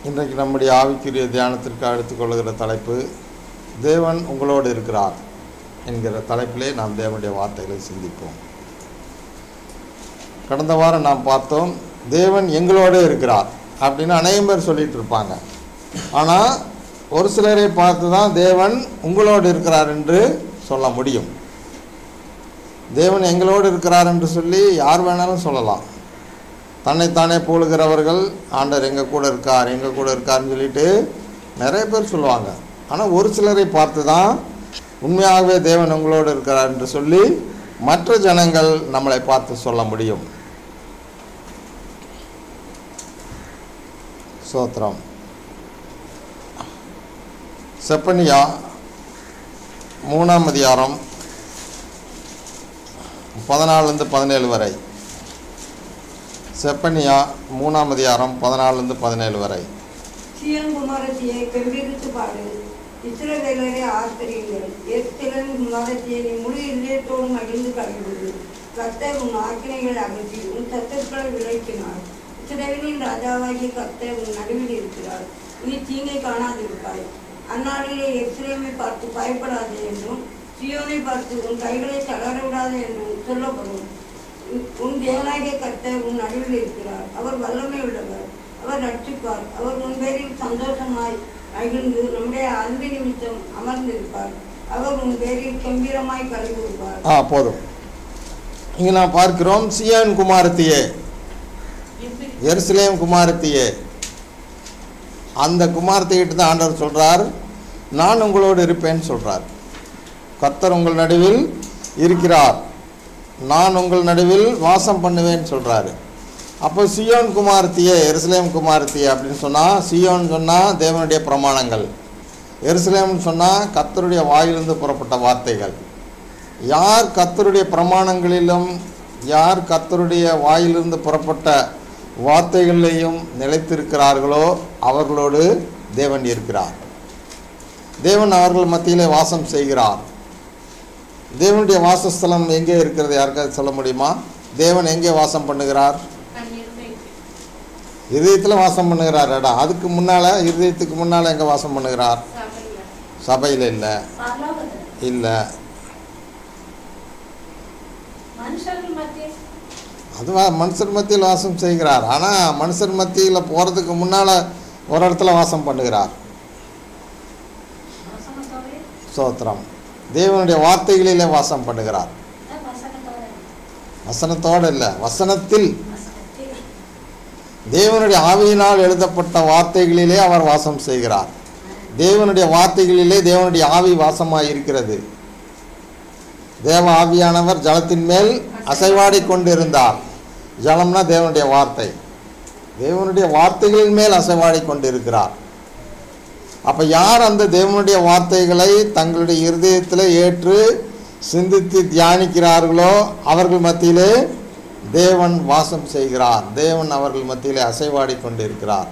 இன்றைக்கு நம்முடைய ஆவிக்குரிய தியானத்திற்கு எடுத்துக்கொள்கிற தலைப்பு தேவன் உங்களோடு இருக்கிறார் என்கிற தலைப்பிலே நாம் தேவனுடைய வார்த்தைகளை சிந்திப்போம் கடந்த வாரம் நாம் பார்த்தோம் தேவன் எங்களோடு இருக்கிறார் அப்படின்னு அநேகம் பேர் சொல்லிட்டு இருப்பாங்க ஆனால் ஒரு சிலரை பார்த்து தான் தேவன் உங்களோடு இருக்கிறார் என்று சொல்ல முடியும் தேவன் எங்களோடு இருக்கிறார் என்று சொல்லி யார் வேணாலும் சொல்லலாம் தன்னைத்தானே போலுகிறவர்கள் ஆண்டவர் எங்கள் கூட இருக்கார் எங்கள் கூட இருக்காருன்னு சொல்லிட்டு நிறைய பேர் சொல்லுவாங்க ஆனால் ஒரு சிலரை பார்த்து தான் உண்மையாகவே தேவன் உங்களோடு இருக்கிறார் என்று சொல்லி மற்ற ஜனங்கள் நம்மளை பார்த்து சொல்ல முடியும் சோத்திரம் செப்பனியா மூணாம் அதிகாரம் பதினாலுலேருந்து பதினேழு வரை செப்பனியா மூணாம் அதிகாரம் பதினாலுலேருந்து பதினேழு வரை சீயோன் குமாரத்தியை கெம்பீரித்து பாடு இஸ்ரவேலரை ஆர்ப்பரியுங்கள் எத்திரன் குமாரத்தியை நீ முழு இதயத்தோடு மகிழ்ந்து கழிவுது கர்த்தர் உன் ஆக்கினைகளை அகற்றி உன் சத்துக்களை விளக்கினார் இஸ்ரவேலின் ராஜாவாகிய கர்த்தர் உன் நடுவில் இருக்கிறார் நீ தீங்கை காணாதிருப்பாய் அந்நாளிலே எக்ஸ்ரேமை பார்த்து பயப்படாதே என்றும் சியோனை பார்த்து உன் கைகளை தளர விடாதே என்றும் சொல்லப்படும் உன் தேவனாகிய கர்த்தர் உன் நடுவில் இருக்கிறார் அவர் வல்லமை உள்ளவர் அவர் ரட்சிப்பார் அவர் உன் பேரில் சந்தோஷமாய் மகிழ்ந்து நம்முடைய அன்பு நிமித்தம் அமர்ந்திருப்பார் அவர் உன் பேரில் கம்பீரமாய் கழி கூறுவார் ஆ போதும் இங்கே நான் பார்க்கிறோம் சியான் குமாரத்தியே எருசலேம் குமாரத்தியே அந்த குமாரத்திகிட்ட தான் ஆண்டவர் சொல்கிறார் நான் உங்களோடு இருப்பேன்னு சொல்கிறார் கர்த்தர் உங்கள் நடுவில் இருக்கிறார் நான் உங்கள் நடுவில் வாசம் பண்ணுவேன்னு சொல்கிறாரு அப்போ சியோன் குமாரத்தியே எருசலேம் குமாரத்தியே அப்படின்னு சொன்னால் சியோன் சொன்னால் தேவனுடைய பிரமாணங்கள் எருசலேம்னு சொன்னால் கர்த்தருடைய வாயிலிருந்து புறப்பட்ட வார்த்தைகள் யார் கர்த்தருடைய பிரமாணங்களிலும் யார் கர்த்தருடைய வாயிலிருந்து புறப்பட்ட வார்த்தைகளிலேயும் நிலைத்திருக்கிறார்களோ அவர்களோடு தேவன் இருக்கிறார் தேவன் அவர்கள் மத்தியிலே வாசம் செய்கிறார் தேவனுடைய வாசஸ்தலம் எங்கே இருக்கிறது யாருக்காவது சொல்ல முடியுமா தேவன் எங்கே வாசம் பண்ணுகிறார் இதயத்தில் வாசம் பண்ணுகிறார் இடம் அதுக்கு முன்னால் இருதயத்துக்கு முன்னால் எங்கே வாசம் பண்ணுகிறார் சபையில் இல்லை இல்லை மனுஷர்கள் மத்தியில் அதுவா மனுஷர் மத்தியில் வாசம் செய்கிறார் ஆனால் மனுஷர் மத்தியில் போகிறதுக்கு முன்னால் ஒரு இடத்துல வாசம் பண்ணுகிறார் வசனத்தோடு சோத்திரம் தேவனுடைய வார்த்தைகளிலே வாசம் பண்ணுகிறார் வசனத்தோடு வசனத்தோடு இல்லை வசனத்தில் வசனத்தில் தேவனுடைய ஆவியினால் எழுதப்பட்ட வார்த்தைகளிலே அவர் வாசம் செய்கிறார் தேவனுடைய வார்த்தைகளிலே தேவனுடைய ஆவி வாசமாக இருக்கிறது தேவ ஆவியானவர் ஜலத்தின் மேல் அசைவாடி கொண்டிருந்தார் ஜலம்னா தேவனுடைய வார்த்தை தேவனுடைய வார்த்தைகளின் மேல் அசைவாடி கொண்டிருக்கிறார் அப்போ யார் அந்த தேவனுடைய வார்த்தைகளை தங்களுடைய இருதயத்தில் ஏற்று சிந்தித்து தியானிக்கிறார்களோ அவர்கள் மத்தியிலே தேவன் வாசம் செய்கிறார் தேவன் அவர்கள் மத்தியிலே அசைவாடி கொண்டிருக்கிறார்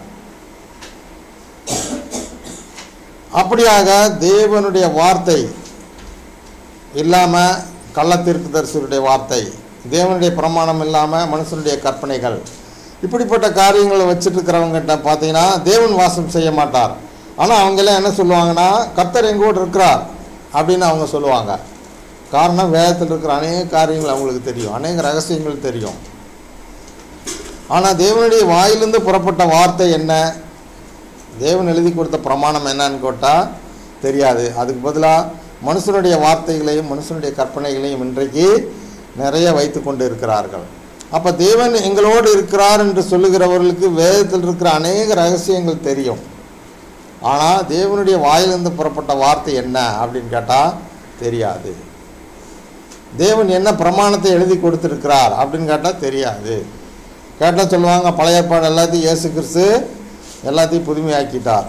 அப்படியாக தேவனுடைய வார்த்தை இல்லாமல் கள்ளத்திற்கு தரிசனுடைய வார்த்தை தேவனுடைய பிரமாணம் இல்லாமல் மனுஷனுடைய கற்பனைகள் இப்படிப்பட்ட காரியங்களை வச்சுட்டு இருக்கிறவங்ககிட்ட பார்த்தீங்கன்னா தேவன் வாசம் செய்ய மாட்டார் ஆனால் அவங்கெல்லாம் என்ன சொல்லுவாங்கன்னா கர்த்தர் எங்கூட இருக்கிறார் அப்படின்னு அவங்க சொல்லுவாங்க காரணம் வேதத்தில் இருக்கிற அநேக காரியங்கள் அவங்களுக்கு தெரியும் அநேக ரகசியங்கள் தெரியும் ஆனால் தேவனுடைய வாயிலிருந்து புறப்பட்ட வார்த்தை என்ன தேவன் எழுதி கொடுத்த பிரமாணம் என்னன்னு கேட்டால் தெரியாது அதுக்கு பதிலாக மனுஷனுடைய வார்த்தைகளையும் மனுஷனுடைய கற்பனைகளையும் இன்றைக்கு நிறைய வைத்து கொண்டு இருக்கிறார்கள் அப்போ தேவன் எங்களோடு இருக்கிறார் என்று சொல்லுகிறவர்களுக்கு வேதத்தில் இருக்கிற அநேக ரகசியங்கள் தெரியும் ஆனால் தேவனுடைய வாயிலிருந்து புறப்பட்ட வார்த்தை என்ன அப்படின்னு கேட்டால் தெரியாது தேவன் என்ன பிரமாணத்தை எழுதி கொடுத்துருக்கிறார் அப்படின்னு கேட்டால் தெரியாது கேட்டால் சொல்லுவாங்க பழைய ஏற்பாடு எல்லாத்தையும் இயேசு கிறிஸ்து எல்லாத்தையும் புதுமையாக்கிட்டார்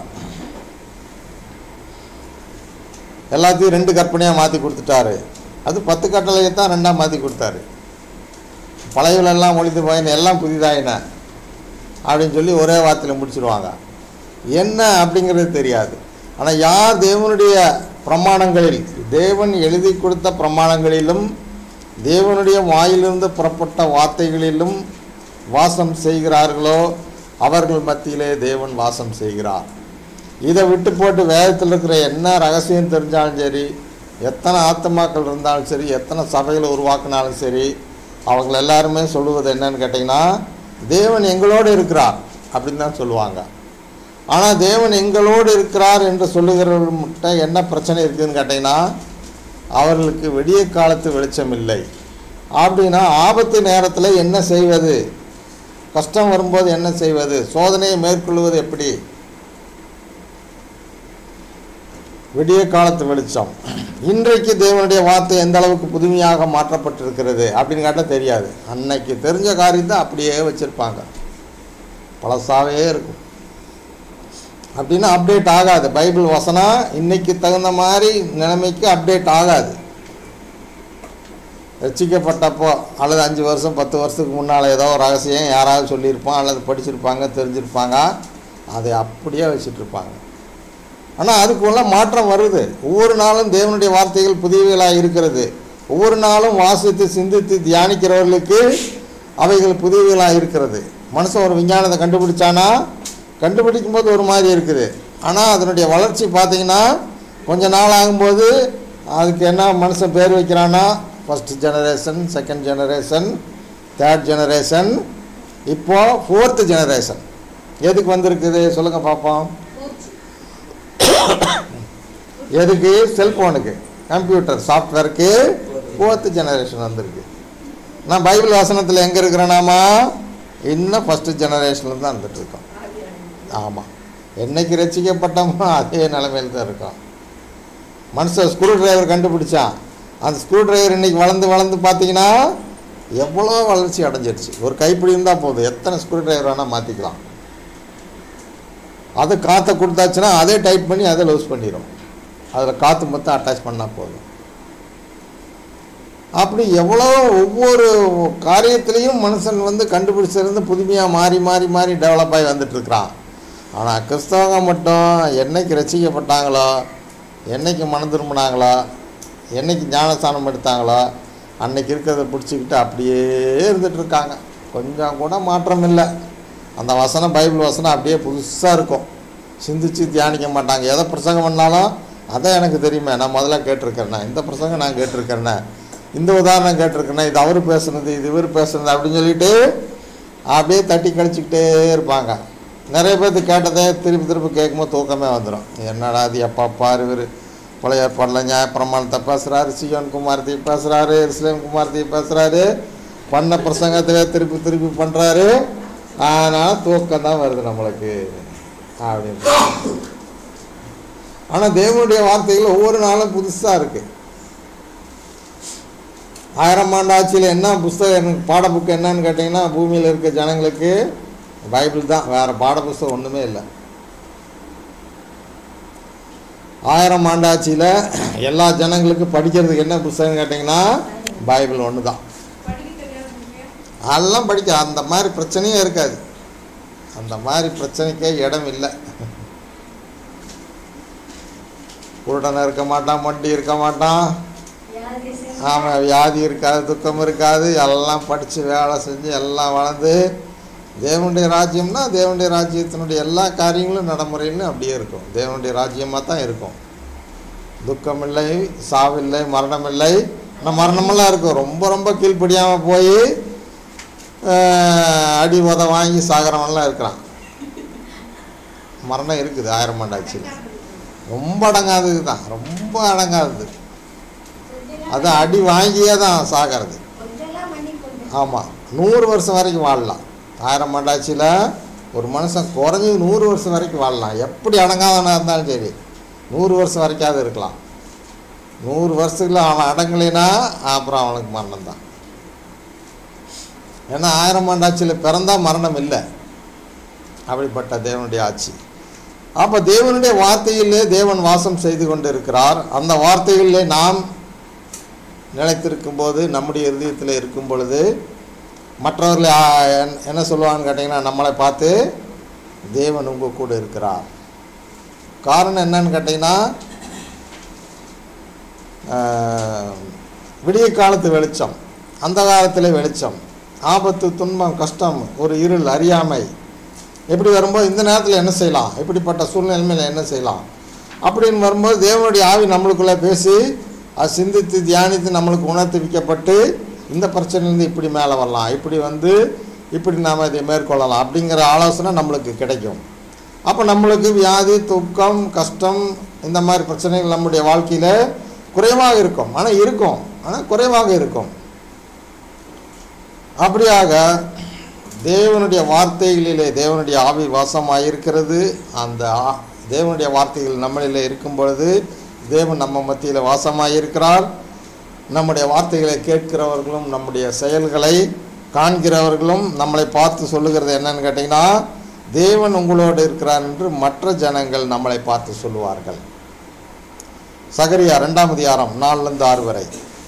எல்லாத்தையும் ரெண்டு கற்பனையாக மாற்றி கொடுத்துட்டாரு அது பத்து கட்டளையை தான் ரெண்டாக மாற்றி கொடுத்தாரு பழையவளெல்லாம் ஒழித்து போயின எல்லாம் புதிதாயின அப்படின்னு சொல்லி ஒரே வார்த்தையில் முடிச்சிடுவாங்க என்ன அப்படிங்கிறது தெரியாது ஆனால் யார் தேவனுடைய பிரமாணங்களில் தேவன் எழுதி கொடுத்த பிரமாணங்களிலும் தேவனுடைய வாயிலிருந்து புறப்பட்ட வார்த்தைகளிலும் வாசம் செய்கிறார்களோ அவர்கள் மத்தியிலே தேவன் வாசம் செய்கிறார் இதை விட்டு போட்டு வேதத்தில் இருக்கிற என்ன ரகசியம் தெரிஞ்சாலும் சரி எத்தனை ஆத்மாக்கள் இருந்தாலும் சரி எத்தனை சபைகளை உருவாக்கினாலும் சரி அவங்க எல்லாருமே சொல்லுவது என்னன்னு கேட்டிங்கன்னா தேவன் எங்களோடு இருக்கிறார் அப்படின்னு தான் சொல்லுவாங்க ஆனால் தேவன் எங்களோடு இருக்கிறார் என்று சொல்லுகிறவர்கிட்ட என்ன பிரச்சனை இருக்குதுன்னு கேட்டிங்கன்னா அவர்களுக்கு விடிய காலத்து வெளிச்சம் இல்லை அப்படின்னா ஆபத்து நேரத்தில் என்ன செய்வது கஷ்டம் வரும்போது என்ன செய்வது சோதனையை மேற்கொள்வது எப்படி விடிய காலத்து வெளிச்சம் இன்றைக்கு தேவனுடைய வார்த்தை எந்த அளவுக்கு புதுமையாக மாற்றப்பட்டிருக்கிறது அப்படின்னு கேட்டால் தெரியாது அன்னைக்கு தெரிஞ்ச காரியத்தை அப்படியே வச்சுருப்பாங்க பழசாவே இருக்கும் அப்படின்னா அப்டேட் ஆகாது பைபிள் வசனம் இன்னைக்கு தகுந்த மாதிரி நிலைமைக்கு அப்டேட் ஆகாது ரசிக்கப்பட்டப்போ அல்லது அஞ்சு வருஷம் பத்து வருஷத்துக்கு முன்னால் ஏதோ ஒரு ரகசியம் யாராவது சொல்லியிருப்பான் அல்லது படிச்சிருப்பாங்க தெரிஞ்சிருப்பாங்க அதை அப்படியே வச்சுட்ருப்பாங்க ஆனால் அதுக்குள்ள மாற்றம் வருது ஒவ்வொரு நாளும் தேவனுடைய வார்த்தைகள் புதியவைகளாக இருக்கிறது ஒவ்வொரு நாளும் வாசித்து சிந்தித்து தியானிக்கிறவர்களுக்கு அவைகள் புதியவைகளாக இருக்கிறது மனுஷன் ஒரு விஞ்ஞானத்தை கண்டுபிடிச்சானா கண்டுபிடிக்கும் போது ஒரு மாதிரி இருக்குது ஆனால் அதனுடைய வளர்ச்சி பார்த்தீங்கன்னா கொஞ்ச நாள் ஆகும்போது அதுக்கு என்ன மனுஷன் பேர் வைக்கிறான்னா first generation second generation third generation இப்போ ஃபோர்த்து ஜெனரேஷன் எதுக்கு வந்திருக்குது சொல்லுங்கள் பார்ப்போம் எதுக்கு செல்ஃபோனுக்கு கம்ப்யூட்டர் சாஃப்ட்வேருக்கு ஃபோர்த்து ஜெனரேஷன் வந்திருக்கு நான் பைபிள் வசனத்தில் எங்கே இருக்கிறேனாமா இன்னும் ஃபஸ்ட்டு ஜெனரேஷனில் தான் இருந்துட்டு இருக்கோம் ஆமாம் என்னைக்கு ரசிக்கப்பட்டோமோ அதே நிலைமையில் தான் இருக்கோம் மனுஷன் ஸ்க்ரூ டிரைவர் கண்டுபிடிச்சான் அந்த ஸ்க்ரூ டிரைவர் இன்னைக்கு வளர்ந்து வளர்ந்து பார்த்தீங்கன்னா எவ்வளோ வளர்ச்சி அடைஞ்சிருச்சு ஒரு கைப்பிடி இருந்தால் போதும் எத்தனை ஸ்க்ரூ டிரைவர் வேணால் மாற்றிக்கலாம் அது காற்றை கொடுத்தாச்சுன்னா அதே டைட் பண்ணி அதை லூஸ் பண்ணிடும் அதில் காற்று மொத்தம் அட்டாச் பண்ணால் போதும் அப்படி எவ்வளோ ஒவ்வொரு காரியத்திலையும் மனுஷன் வந்து கண்டுபிடிச்சிருந்து புதுமையாக மாறி மாறி மாறி டெவலப் ஆகி வந்துட்டுருக்கிறான் ஆனால் கிறிஸ்தவங்க மட்டும் என்னைக்கு ரசிக்கப்பட்டாங்களோ என்னைக்கு மனம் திரும்பினாங்களோ என்னைக்கு ஞானஸ்தானம் எடுத்தாங்களோ அன்னைக்கு இருக்கிறத பிடிச்சிக்கிட்டு அப்படியே இருந்துகிட்ருக்காங்க கொஞ்சம் கூட மாற்றம் இல்லை அந்த வசனம் பைபிள் வசனம் அப்படியே புதுசாக இருக்கும் சிந்திச்சு தியானிக்க மாட்டாங்க எதை பிரசங்கம் பண்ணாலும் அதான் எனக்கு தெரியுமே நான் முதல்ல கேட்டிருக்கிறேனே இந்த பிரசங்கம் நான் கேட்டிருக்கிறேனே இந்த உதாரணம் கேட்டிருக்கேனே இது அவர் பேசுனது இது இவர் பேசுனது அப்படின்னு சொல்லிட்டு அப்படியே தட்டி கழிச்சிக்கிட்டே இருப்பாங்க நிறைய பேர்த்து கேட்டதே திருப்பி திருப்பி கேட்கும்போது தூக்கமே வந்துடும் என்னடா அது எப்போ பாரு இவர் பழைய ஏற்பாடில் நியாயப்பிரமாணத்தை பேசுகிறாரு சியோன் குமார்த்தி பேசுகிறாரு இஸ்லேம் குமார்த்தி பேசுகிறாரு பண்ண பிரசங்கத்திலே திருப்பி திருப்பி பண்ணுறாரு ஆனால் தூக்கம் தான் வருது நம்மளுக்கு அப்படின்னு ஆனால் தேவனுடைய வார்த்தைகள் ஒவ்வொரு நாளும் புதுசாக இருக்குது ஆயிரம் ஆண்டு ஆட்சியில் என்ன புஸ்தகம் எனக்கு பாட புக்கு என்னன்னு கேட்டிங்கன்னா பூமியில் இருக்க ஜனங்களுக்கு பைபிள் தான் வேறு பாட புஸ்தகம் ஒன்றுமே இல்லை ஆயிரம் ஆண்டாட்சியில் எல்லா ஜனங்களுக்கும் படிக்கிறதுக்கு என்ன புஸ்தகம் கேட்டிங்கன்னா பைபிள் ஒன்று தான் அதெல்லாம் படிக்க அந்த மாதிரி பிரச்சனையே இருக்காது அந்த மாதிரி பிரச்சனைக்கே இடம் இல்லை குருடனை இருக்க மாட்டான் மண்டி இருக்க மாட்டான் ஆமாம் வியாதி இருக்காது துக்கம் இருக்காது எல்லாம் படித்து வேலை செஞ்சு எல்லாம் வளர்ந்து தேவனுடைய ராஜ்யம்னா தேவனுடைய ராஜ்யத்தினுடைய எல்லா காரியங்களும் நடைமுறையிலும் அப்படியே இருக்கும் தேவனுடைய ராஜ்யமாக தான் இருக்கும் துக்கம் இல்லை சாவில்லை மரணம் இல்லை ஆனால் மரணமெல்லாம் இருக்கும் ரொம்ப ரொம்ப கீழ்ப்படியாமல் போய் அடி உத வாங்கி சாகிறவன்லாம் இருக்கிறான் மரணம் இருக்குது ஆயிரம் ஆண்டாச்சு ரொம்ப அடங்காதது தான் ரொம்ப அடங்காதது அது அடி வாங்கியே தான் சாகிறது ஆமாம் நூறு வருஷம் வரைக்கும் வாழலாம் ஆயிரம் ஆண்டாச்சியில் ஒரு மனுஷன் குறைஞ்சது நூறு வருஷம் வரைக்கும் வாழலாம் எப்படி அடங்காதவனாக இருந்தாலும் சரி நூறு வருஷம் வரைக்காவது இருக்கலாம் நூறு வருஷத்தில் அவன் அடங்கலைன்னா அப்புறம் அவனுக்கு மரணம் தான் ஏன்னா ஆயிரம் ஆண்டாட்சியில் பிறந்தா மரணம் இல்லை அப்படிப்பட்ட தேவனுடைய ஆட்சி அப்போ தேவனுடைய வார்த்தையிலே தேவன் வாசம் செய்து கொண்டு இருக்கிறார் அந்த வார்த்தைகளிலே நாம் நிலைத்திருக்கும் போது நம்முடைய இருதயத்தில் இருக்கும் பொழுது மற்றவர்களை ஆ, என்- என்ன சொல்லுவாங்கன்னு கேட்டிங்கன்னா நம்மளை பார்த்து தேவன் உங்கள் கூட இருக்கிறார் காரணம் என்னன்னு கேட்டிங்கன்னா ஆஹ், விடிய காலத்து வெளிச்சம் அந்த காலத்தில் வெளிச்சம் ஆபத்து துன்பம் கஷ்டம் ஒரு இருள் அறியாமை எப்படி வரும்போது இந்த நேரத்தில் என்ன செய்யலாம் இப்படிப்பட்ட சூழ்நிலைமையில் என்ன செய்யலாம் அப்படின்னு வரும்போது தேவனுடைய ஆவி நம்மளுக்குள்ளே பேசி அது சிந்தித்து தியானித்து நம்மளுக்கு உணர்த்திவிக்கப்பட்டு இந்த பிரச்சனையிலேருந்து இப்படி மேலே வரலாம் இப்படி வந்து இப்படி நாம் இதை மேற்கொள்ளலாம் அப்படிங்கிற ஆலோசனை நம்மளுக்கு கிடைக்கும் அப்போ நம்மளுக்கு வியாதி துக்கம் கஷ்டம் இந்த மாதிரி பிரச்சனைகள் நம்முடைய வாழ்க்கையில் குறைவாக இருக்கும் ஆனால் இருக்கும் ஆனால் குறைவாக இருக்கும் அப்படியாக தேவனுடைய வார்த்தைகளிலே தேவனுடைய ஆவி வாசமாக இருக்கிறது அந்த ஆ- தேவனுடைய வார்த்தைகள் நம்மளிலே இருக்கும் பொழுது தேவன் நம்ம மத்தியில் வாசமாக இருக்கிறார் நம்முடைய வார்த்தைகளை கேட்கிறவர்களும் நம்முடைய செயல்களை காண்கிறவர்களும் நம்மளை பார்த்து சொல்லுகிறது என்னன்னு கேட்டிங்கன்னா தேவன் உங்களோடு இருக்கிறார் என்று மற்ற ஜனங்கள் நம்மளை பார்த்து சொல்லுவார்கள் சகரியா ரெண்டாம் அதிகாரம் நாலுலேருந்து ஆறு வரை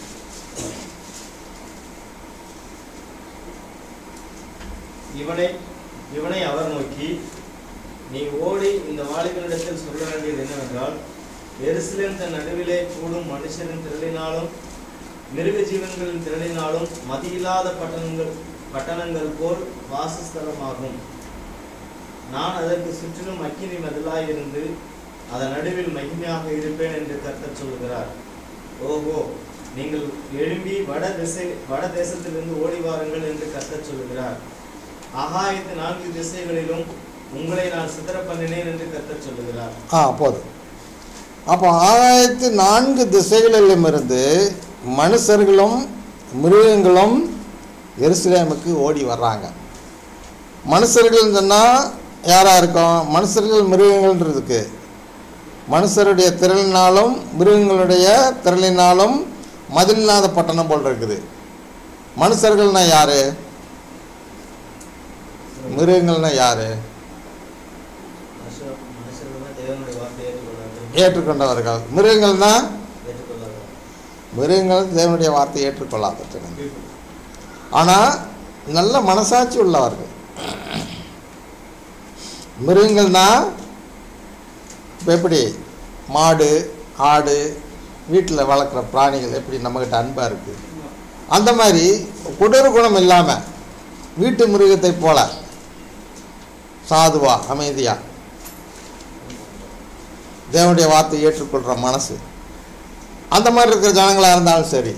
இவனை இவனை அவர் நோக்கி நீ ஓடி இந்த வாலிபனிடத்தில் சொல்ல வேண்டியது என்னவென்றால் எருசலேம் தன் நடுவிலே கூடும் மனுஷரின் திரளினாலும் மிருக ஜீவன்களின் திரளினாலும் மதியில்லாத பட்டணங்கள் பட்டணங்கள் போல் வாசஸ்தலமாகும் நான் அதற்கு சுற்றிலும் அக்கினி மதிலாயிருந்து அதன் நடுவில் மகிமையாக இருப்பேன் என்று கர்த்தர் சொல்லுகிறார் ஓஹோ நீங்கள் எழும்பி வட திசை வட தேசத்திலிருந்து ஓடி வாருங்கள் என்று கர்த்தர் சொல்லுகிறார் ஆகாயத்து நான்கு திசைகளிலும் உங்களை நான் சிதற பண்ணினேன் என்று கர்த்தர் சொல்லுகிறார் ஆ போதும் அப்போ ஆகாயத்து நான்கு திசைகளிலும் இருந்து மனுஷர்களும் மிருகங்களும் எருசலேமுக்கு ஓடி வர்றாங்க மனுஷர்கள் சொன்னால் யாராக இருக்கும் மனுஷர்கள் மிருகங்கள்ன்றதுக்கு மனுஷருடைய திரளினாலும் மிருகங்களுடைய திரளினாலும் மதிலில்லாத பட்டணம் போல் இருக்குது மனுஷர்கள்னா யாரு மிருகங்கள்னா யாரு மனுஷ- மனுஷர்கள் தான் தேவனுடைய வார்த்தையை ஏற்றுக்கொள்ளார்கள் ஏற்றுக்கொண்டவர்கள் மிருகங்கள்னா ஏற்றுக்கொள்ளார்கள் மிருகங்கள் தேவனுடைய வார்த்தையை ஏற்றுக்கொள்ளாதவர்கள் ஆனால் நல்ல மனசாட்சி உள்ளவர்கள் மிருகங்கள்னா இப்போ எப்படி மாடு ஆடு வீட்டில் வளர்க்குற பிராணிகள் எப்படி நம்மக்கிட்ட அன்பாக இருக்குது அந்த மாதிரி கொடூர குணம் இல்லாமல் வீட்டு மிருகத்தை போல சாதுவா அமைதியா தேவனுடைய வார்த்தையை ஏற்றுக்கொள்கிற மனசு அந்த மாதிரி இருக்கிற ஜனங்களாக இருந்தாலும் சரி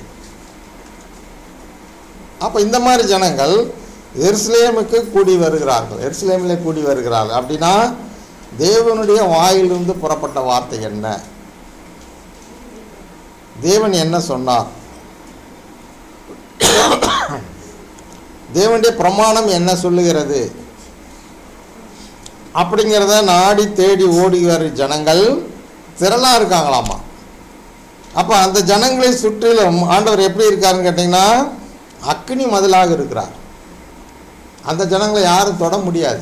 அப்போ இந்த மாதிரி ஜனங்கள் எருசலேமுக்கு கூடி வருகிறார்கள் எருசலேமில் கூடி வருகிறார்கள் அப்படின்னா தேவனுடைய வாயிலிருந்து புறப்பட்ட வார்த்தை என்ன தேவன் என்ன சொன்னார் தேவனுடைய பிரமாணம் என்ன சொல்லுகிறது அப்படிங்கிறத நாடி தேடி ஓடி வர ஜனங்கள் திரளாக இருக்காங்களாமா அப்போ அந்த ஜனங்களை சுற்றிலும் ஆண்டவர் எப்படி இருக்காருன்னு கேட்டிங்கன்னா அக்னி மதிலாக இருக்கிறார் அந்த ஜனங்களை யாரும் தொட முடியாது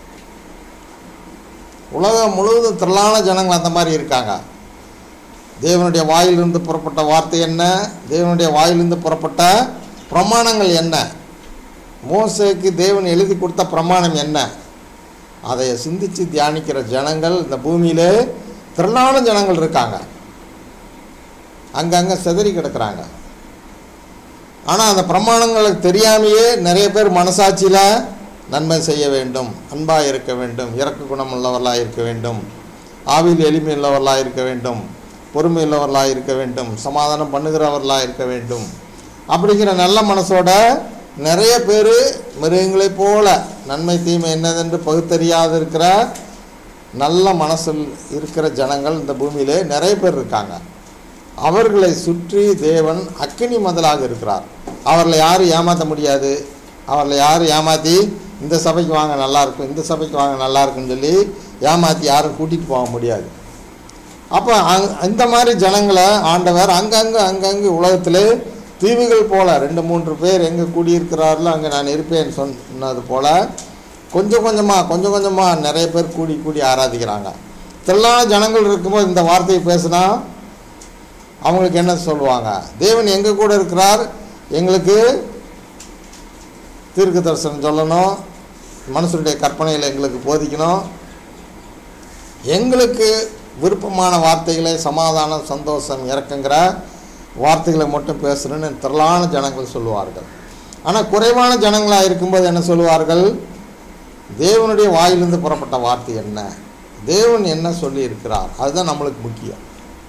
உலகம் முழுவதும் திரளான ஜனங்கள் அந்த மாதிரி இருக்காங்க தேவனுடைய வாயிலிருந்து புறப்பட்ட வார்த்தை என்ன தேவனுடைய வாயிலிருந்து புறப்பட்ட பிரமாணங்கள் என்ன மோசேக்கு தேவன் எழுதி கொடுத்த பிரமாணம் என்ன அதை சிந்தித்து தியானிக்கிற ஜனங்கள் இந்த பூமியிலே திரளான ஜனங்கள் இருக்காங்க அங்கங்கே சிதறி கிடக்குறாங்க ஆனால் அந்த பிரமாணங்களுக்கு தெரியாமையே நிறைய பேர் மனசாட்சியில் நன்மை செய்ய வேண்டும் அன்பாக இருக்க வேண்டும் இறக்க குணம் உள்ளவர்களாக இருக்க வேண்டும் ஆவியில் எளிமை உள்ளவர்களாக இருக்க வேண்டும் பொறுமை உள்ளவர்களாக இருக்க வேண்டும் சமாதானம் பண்ணுகிறவர்களாக இருக்க வேண்டும் அப்படிங்கிற நல்ல மனசோட நிறைய பேர் மிருகங்களைப் போல நன்மை தீமை என்னதென்று பகுத்தறியாது இருக்கிற நல்ல மனசில் இருக்கிற ஜனங்கள் இந்த பூமியிலே நிறைய பேர் இருக்காங்க அவர்களை சுற்றி தேவன் அக்கினி மதலாக இருக்கிறார் அவர்களை யாரும் ஏமாற்ற முடியாது அவர்களை யாரும் ஏமாற்றி இந்த சபைக்கு வாங்க நல்லா இருக்கும் இந்த சபைக்கு வாங்க நல்லா இருக்குன்னு சொல்லி ஏமாற்றி யாரும் கூட்டிகிட்டு போக முடியாது அப்போ அங் இந்த மாதிரி ஜனங்களை ஆண்டவர் அங்கங்கே அங்கங்கே உலகத்தில் தீவுகள் போல ரெண்டு மூன்று பேர் எங்கே கூடியிருக்கிறார்களோ அங்கே நான் இருப்பேன் சொன்னது போல கொஞ்சம் கொஞ்சமாக கொஞ்சம் கொஞ்சமாக நிறைய பேர் கூடி கூடி ஆராதிக்கிறாங்க திரளான ஜனங்கள் இருக்கும்போது இந்த வார்த்தையை பேசுனா அவங்களுக்கு என்ன சொல்லுவாங்க தேவன் எங்கள் கூட இருக்கிறார் எங்களுக்கு தீர்க்க தரிசனம் சொல்லணும் மனுஷனுடைய கற்பனைகளை எங்களுக்கு போதிக்கணும் எங்களுக்கு விருப்பமான வார்த்தைகளை சமாதானம் சந்தோஷம் இறக்குங்கிற வார்த்தைகளை மட்டும் பேசுகிறேன்னு திரளான ஜனங்கள் சொல்லுவார்கள் ஆனால் குறைவான ஜனங்களாக இருக்கும்போது என்ன சொல்லுவார்கள் தேவனுடைய வாயிலிருந்து புறப்பட்ட வார்த்தை என்ன தேவன் என்ன சொல்லி இருக்கிறார் அதுதான் நம்மளுக்கு முக்கியம்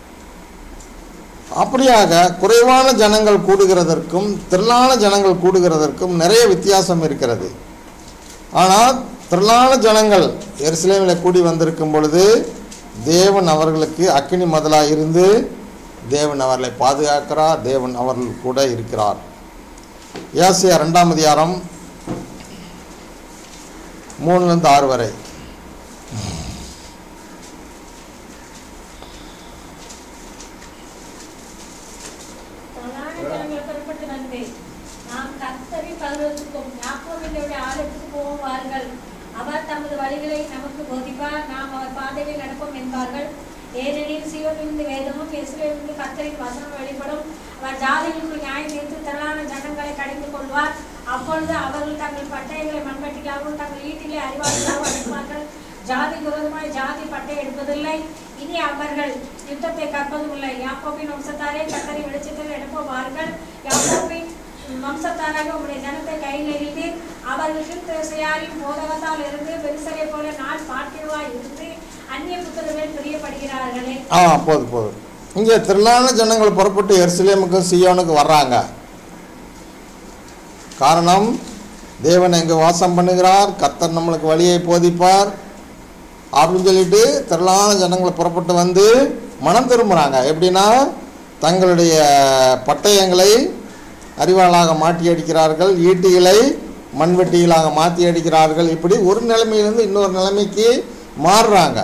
அப்படியாக குறைவான ஜனங்கள் கூடுகிறதற்கும் திரளான ஜனங்கள் கூடுகிறதற்கும் நிறைய வித்தியாசம் இருக்கிறது ஆனால் திரளான ஜனங்கள் எருசலேமில் கூடி வந்திருக்கும் பொழுது தேவன் அவர்களுக்கு அக்கினி மதலாக இருந்து தேவன் அவர்களை பாதுகாக்கிறார் தேவன் அவர்கள் கூட இருக்கிறார் ஏசியா ரெண்டாம் அதிகாரம் மூணுலேருந்து ஆறு வரை பிரதான ஜனங்கள் புறப்பட்டு வந்து நாம் கர்த்தரி பருவத்துக்கும் யாக்கோபினுடைய ஆலயத்துக்கு போவோம் வாருங்கள் அவர் தமது வழிகளை நமக்கு போதிப்பார் நாம் அவர் பாதையில் நடப்போம் என்பார்கள் ஏனெனில் சிவனிலிருந்து வேதமும் இஸ்ரேலிருந்து கர்த்தரின் வசனம் வெளிப்படும் அவர் ஜாதிகளுக்கு நியாயம் தீர்த்து திரளான ஜனங்களை கடிந்து கொள்வார் அப்பொழுது அவர்கள் தங்கள் பட்டயங்களை மண்வெட்டிகளாகவும் தங்கள் ஈட்டிலே அறிவாளிகளாகவும் அனுப்புவார்கள் ஜாதி விரோதமாய் ஜாதி பட்டை எடுப்பதில்லை இனி அவர்கள் யுத்தத்தை கற்பதும் இல்லை யாக்கோபின் வம்சத்தாரே கத்தரி வெளிச்சத்தில் எடுப்பவார்கள் யாக்கோபின் வம்சத்தாராக உங்களுடைய ஜனத்தை கையில் எறிந்து அவர்களுக்கு திசையாரின் போதகத்தால் இருந்து பெருசரை போல நாள் பார்க்கிறவாய் இருந்து அந்நிய புத்திரர்கள் பிரியப்படுகிறார்களே ஆ போதும் போதும் இங்கே திரளான ஜனங்கள் புறப்பட்டு எருசலேமுக்கும் சியோனுக்கும் வர்றாங்க காரணம் தேவன் எங்கே வாசம் பண்ணுகிறார் கர்த்தர் நம்மளுக்கு வழியை போதிப்பார் அப்படின்னு சொல்லிட்டு திரளான ஜனங்கள் புறப்பட்டு வந்து மனம் திரும்புகிறாங்க எப்படின்னா தங்களுடைய பட்டயங்களை அறிவாளாக மாற்றி அடிக்கிறார்கள் ஈட்டிகளை மண்வெட்டிகளாக மாற்றி அடிக்கிறார்கள் இப்படி ஒரு நிலைமையிலிருந்து இன்னொரு நிலைமைக்கு மாறுறாங்க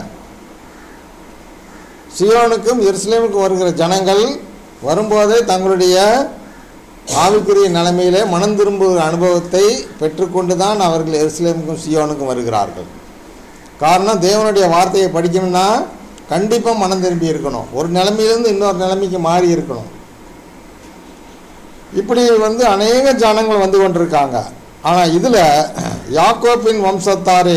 சியோனுக்கும் எருசலேமுக்கும் வருகிற ஜனங்கள் வரும்போதே தங்களுடைய ஆவிக்குரிய நிலைமையிலே மனம் திரும்புகிற அனுபவத்தை பெற்றுக்கொண்டு தான் அவர்கள் எருசலேமுக்கும் சியோனுக்கும் வருகிறார்கள் காரணம் தேவனுடைய வார்த்தையை படிக்கணும்னா கண்டிப்பாக மனம் திரும்பி இருக்கணும் ஒரு நிலைமையிலேருந்து இன்னொரு நிலைமைக்கு மாறி இருக்கணும் இப்படி வந்து அநேக ஜனங்கள் வந்து கொண்டிருக்காங்க ஆனால் இதில் யாக்கோப்பின் வம்சத்தாரே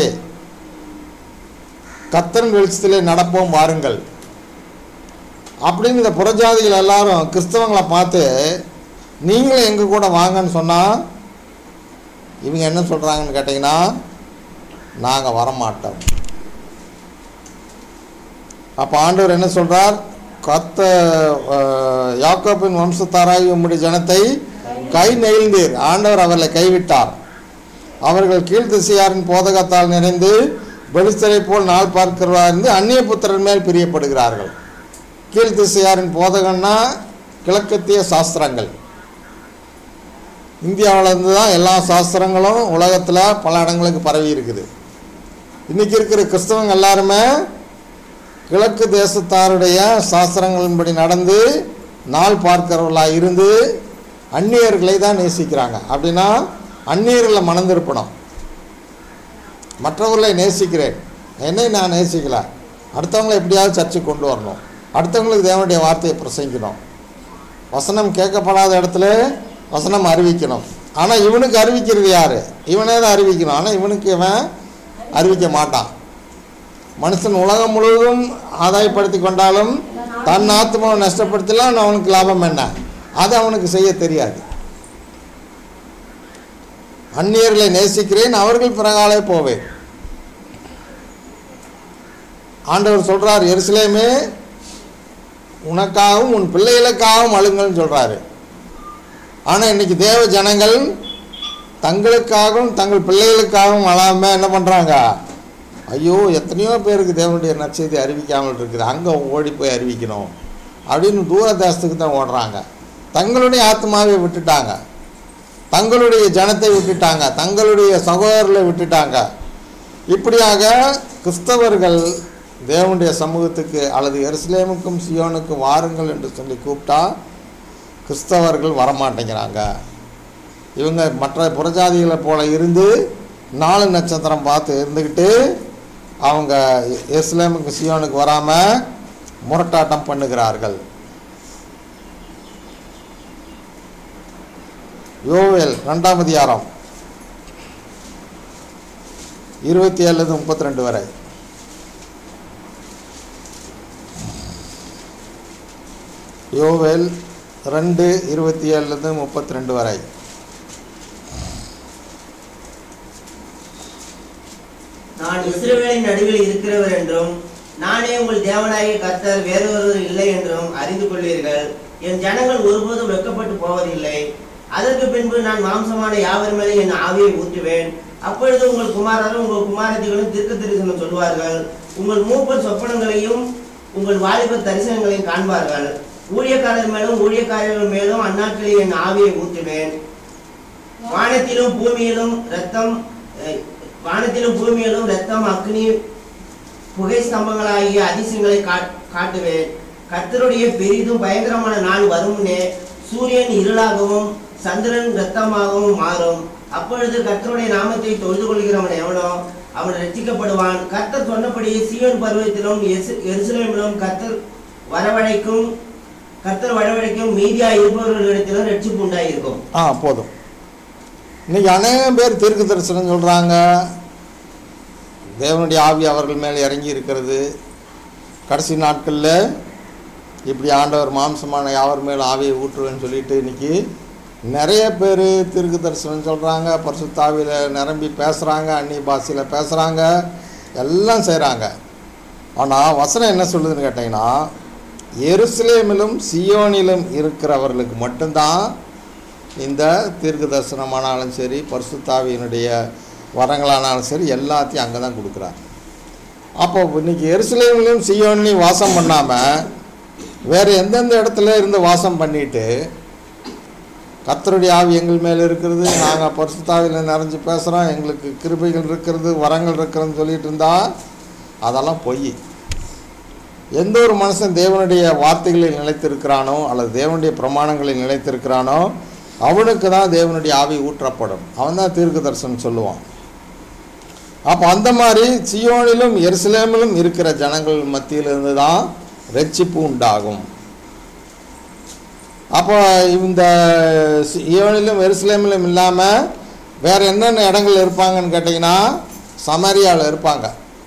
கத்தரின் வெளிச்சத்திலே நடப்போம் வாருங்கள் அப்படின்னு இந்த புறஜாதிகள் எல்லாரும் கிறிஸ்தவங்களை பார்த்து நீங்களும் எங்கள் கூட வாங்கன்னு சொன்னால் இவங்க என்ன சொல்கிறாங்கன்னு கேட்டிங்கன்னா நாங்கள் வரமாட்டோம் அப்போ ஆண்டவர் என்ன சொல்கிறார் கத்த அஹ், யாக்கோபின் வம்சத்தாராய் உம்முடைய ஜனத்தை கை நெகிழ்ந்தீர் ஆண்டவர் அவர்களை கைவிட்டார் அவர்கள் கீழ்த்திசையாரின் போதகத்தால் நிறைந்து வெளிச்சரை போல் நாள் பார்க்கிறவா இருந்து அந்நிய புத்திரன் மேல் பிரியப்படுகிறார்கள் கீழ்த்திசையாரின் போதகன்னா கிழக்கத்திய சாஸ்திரங்கள் இந்தியாவில் இருந்து தான் எல்லா சாஸ்திரங்களும் உலகத்தில் பல இடங்களுக்கு பரவி இருக்குது இன்றைக்கி இருக்கிற கிறிஸ்தவங்க எல்லாருமே கிழக்கு தேசத்தாருடைய சாஸ்திரங்களின்படி நடந்து நாள் பார்க்கிறவர்களாக இருந்து அந்நியர்களை தான் நேசிக்கிறாங்க அப்படின்னா அந்நியர்களை மணந்திருப்பணும் மற்றவர்களை நேசிக்கிறேன் என்னை நான் நேசிக்கல அடுத்தவங்களை எப்படியாவது சர்ச்சைக்கு கொண்டு வரணும் அடுத்தவங்களுக்கு தேவனுடைய வார்த்தையை பிரசங்கிக்கணும் வசனம் கேட்கப்படாத இடத்துல வசனம் அறிவிக்கணும் ஆனால் இவனுக்கு அறிவிக்கிறது யார் இவனே தான் அறிவிக்கணும் ஆனால் இவனுக்கு இவன் அறிவிக்க மாட்டான் மனுஷன் உலகம் முழுவதும் ஆதாயப்படுத்தி கொண்டாலும் தன் ஆத்மாவை நஷ்டப்படுத்தலாம் அவனுக்கு லாபம் என்ன அது அவனுக்கு செய்ய தெரியாது அந்நியர்களை நேசிக்கிறேன் அவர்கள் பிறகாலே போவேன் ஆண்டவர் சொல்றார் எருசலேமே உனக்காகவும் உன் பிள்ளைகளுக்காகவும் அழுங்கள்னு சொல்றாரு ஆனால் இன்னைக்கு தேவ ஜனங்கள் தங்களுக்காகவும் தங்கள் பிள்ளைகளுக்காகவும் அழாம என்ன பண்ணுறாங்க ஐயோ எத்தனையோ பேருக்கு தேவனுடைய நற்செய்தி அறிவிக்காமல் இருக்குது அங்கே ஓடி போய் அறிவிக்கணும் அப்படின்னு தூர தேசத்துக்கு தான் ஓடுறாங்க தங்களுடைய ஆத்மாவை விட்டுட்டாங்க தங்களுடைய ஜனத்தை விட்டுட்டாங்க தங்களுடைய சகோதரர்களை விட்டுட்டாங்க இப்படியாக கிறிஸ்தவர்கள் தேவனுடைய சமூகத்துக்கு அல்லது எருசலேமுக்கும் சியோனுக்கும் வாருங்கள் என்று சொல்லி கூப்பிட்டா கிறிஸ்தவர்கள் வரமாட்டேங்கிறாங்க இவங்க மற்ற புறஜாதிகளை போல இருந்து நாலு நட்சத்திரம் பார்த்து இருந்துக்கிட்டு அவங்க எருசலேமுக்கு சியோனுக்கு வராமல் முரட்டாட்டம் பண்ணுகிறார்கள் யோவேல் ரெண்டாம் அதிகாரம் இருபத்தி ஏழுலேருந்து முப்பத்தி ரெண்டு வரை யோவேல் ரெண்டு இருபத்தி ஏழுலேருந்து முப்பத்தி ரெண்டு வரை நான் இஸ்ரவேலின் நடுவில் இருக்கிறவர் என்றும் நானே உங்கள் தேவனாகிய கர்த்தர் வேறொருவர் இல்லை என்றும் அறிந்து கொள்வீர்கள் என் ஜனங்கள் ஒருபோதும் வெட்கப்பட்டு போவதில்லை அதற்கு பின்பு நான் மாம்சமான யாவர் மேலே என் ஆவியை ஊற்றுவேன் அப்பொழுது உங்கள் குமாரரும் உங்கள் குமாரத்திகளும் தீர்க்க தரிசனம் சொல்வார்கள் உங்கள் மூப்பர் சொப்பனங்களையும் உங்கள் வாலிபர் தரிசனங்களையும் காண்பார்கள் ஊழியக்காரர் மேலும் ஊழியக்காரர்கள் மேலும் அந்நாட்களில் என் ஆவியை ஊற்றுவேன் வானத்திலும் பூமியிலும் ரத்தம் அஹ், வானத்திலும் பூமியிலும் ரத்தம் அக்னி புகை ஸ்தம்பங்களாகிய அதிசயங்களை காட்- காட்டுவேன் கர்த்தருடைய பெரிதும் பயங்கரமான நாள் வருமுன்னே சூரியன் இருளாகவும் சந்திரன் ரத்தமாகவும் மாறும் அப்பொழுது கர்த்தருடைய நாமத்தை தொழுது கொள்கிறவன் எவனோ அவன் ரட்சிக்கப்படுவான் கர்த்தர் சொன்னபடியே சீயோன் பருவத்திலும் எருச- எருசலேமிலும் கர்த்தர் வரவழைக்கும் கர்த்தர் வரவழைக்கும் மீதியா இருப்பவர்களிடத்திலும் ரட்சிப்பு உண்டாயிருக்கும் ஆ போதும் இன்னைக்கு அநேகம் பேர் தீர்க்க தரிசனம் சொல்கிறாங்க தேவனுடைய ஆவி அவர்கள் மேலே இறங்கி இருக்கிறது கடைசி நாட்களில் இப்படி ஆண்டவர் மாம்சமான யாவர் மேல் ஆவியை ஊற்றுவேன்னு சொல்லிட்டு இன்னைக்கு நிறைய பேர் தீர்க்க தரிசனம் சொல்கிறாங்க பரிசுத்தாவியில் நிரம்பி பேசுகிறாங்க அந்நிய பாஷையில் பேசுகிறாங்க எல்லாம் செய்கிறாங்க ஆனால் வசனம் என்ன சொல்லுதுன்னு கேட்டிங்கன்னா எருசலேமிலும் சியோனிலும் இருக்கிறவர்களுக்கு மட்டும்தான் இந்த தீர்க்க தரிசனமானாலும் சரி பரிசுத்தாவியினுடைய வரங்களானாலும் சரி எல்லாத்தையும் அங்கே தான் கொடுக்குறாங்க அப்போ இன்னைக்கு எருசலேமிலும் சியோன்லையும் வாசம் பண்ணாமல் வேறு எந்தெந்த இடத்துல இருந்து வாசம் பண்ணிட்டு கர்த்தருடைய ஆவி எங்கள் மேலே இருக்கிறது நாங்கள் பரிசுத்தாவியில் நிறைஞ்சு பேசுகிறோம் எங்களுக்கு கிருபைகள் இருக்கிறது வரங்கள் இருக்கிறதுன்னு சொல்லிட்டு இருந்தா அதெல்லாம் பொய் எந்த ஒரு மனுஷன் தேவனுடைய வார்த்தைகளில் நிலைத்திருக்கிறானோ அல்லது தேவனுடைய பிரமாணங்களில் நிலைத்திருக்கிறானோ அவனுக்கு தான் தேவனுடைய ஆவி ஊற்றப்படும் அவன் தான் தீர்க்க தரிசனம் சொல்லுவான் அப்போ அந்த மாதிரி சியோனிலும் எருசலேமிலும் இருக்கிற ஜனங்கள் மத்தியிலிருந்து தான் ரட்சிப்பு உண்டாகும் அப்போ இந்த சியோனிலும் எருசலேமிலும் இல்லாமல் வேறு என்னென்ன இடங்கள் இருப்பாங்கன்னு கேட்டிங்கன்னா சமரியாவில் இருப்பாங்க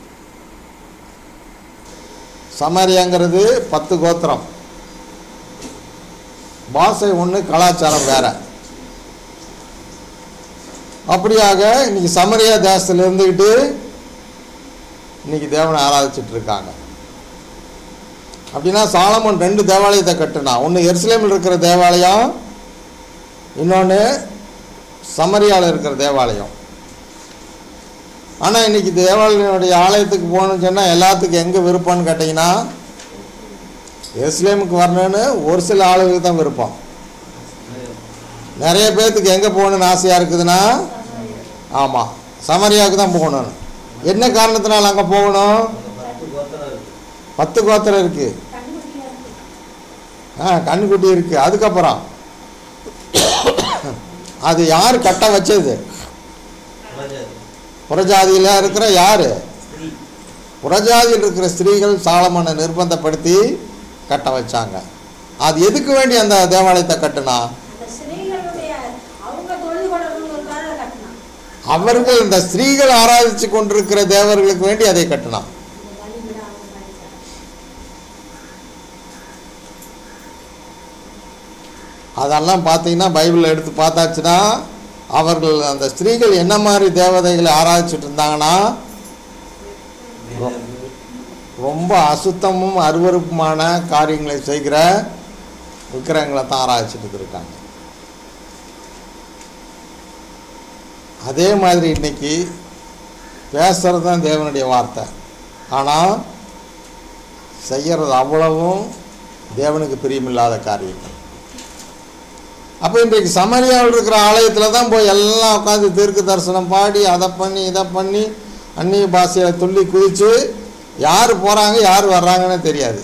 சமரியாங்கிறது பத்து கோத்திரம் பாஷை ஒன்று கலாச்சாரம் வேற அப்படியாக இன்னைக்கு சமரியா தேசத்தில் இருந்துக்கிட்டு இன்னைக்கு தேவனை ஆராதிச்சிட்டு இருக்காங்க அப்படின்னா சாலமன் ரெண்டு தேவாலயத்தை கட்டுனா ஒன்று எருசலேமில் இருக்கிற தேவாலயம் இன்னொன்று சமரியாவில் இருக்கிற தேவாலயம் ஆனால் இன்னைக்கு தேவாலயனுடைய ஆலயத்துக்கு போகணும்னு சொன்னால் எல்லாத்துக்கும் எங்கே விருப்பம்னு கேட்டிங்கன்னா எருசலேமுக்கு வரணும்னு ஒரு சில ஆளுகளுக்கு தான் விருப்பம் நிறைய பேர்த்துக்கு எங்கே போகணும்னு ஆசையாக இருக்குதுன்னா ஆமாம் சமரியாவுக்கு தான் போகணும் என்ன காரணத்தினால அங்கே போகணும் பத்து கோத்திரம் இருக்கு பத்து கோத்திரம் இருக்குது கண்ணுக்குட்டியா இருக்கு ஆ கண்ணுக்குட்டி இருக்குது அதுக்கப்புறம் அது யார் கட்ட வச்சது குறைஞ்சது. புறஜாதியில் இருக்கிற யார் ஸ்திரீ புறஜாதியில் இருக்கிற ஸ்திரீகள் சாலமனை நிர்பந்தப்படுத்தி கட்ட வச்சாங்க அது எதுக்கு வேண்டி அந்த தேவாலயத்தை கட்டுனா அந்த ஸ்திரீகளுடைய அவங்க தொழுது கொள்ளணுங்கிறதுக்காக கட்டினான் அவர்கள் இந்த ஸ்திரீகள் ஆராதிச்சு கொண்டிருக்கிற தேவர்களுக்கு வேண்டி அதை கட்டினான் இந்த வழிவிட அவங்க பண்ணிட்டாங்க அதெல்லாம் பார்த்தீங்கன்னா பைபிளில் எடுத்து பார்த்தாச்சுன்னா அவர்கள் அந்த ஸ்திரீகள் என்ன மாதிரி தேவதைகளை ஆராதிச்சுட்டு இருந்தாங்கன்னா ரொம்ப அசுத்தமும் அருவருப்புமான காரியங்களை செய்கிற விக்கிரகங்களை தான் ஆராய்ச்சிட்டு இருக்காங்க அதே மாதிரி இன்னைக்கு பேசுறது தான் தேவனுடைய வார்த்தை ஆனால் செய்யறது அவ்வளவும் தேவனுக்கு பிரியமில்லாத காரியங்கள் அப்போ இன்றைக்கு சமரியாவில் இருக்கிற ஆலயத்தில் தான் போய் எல்லாம் உட்காந்து தீர்க்க தரிசனம் பாடி அதை பண்ணி இதை பண்ணி அந்நிய பாஷையில் துள்ளி குதித்து யார் போகிறாங்க யார் வர்றாங்கன்னு தெரியாது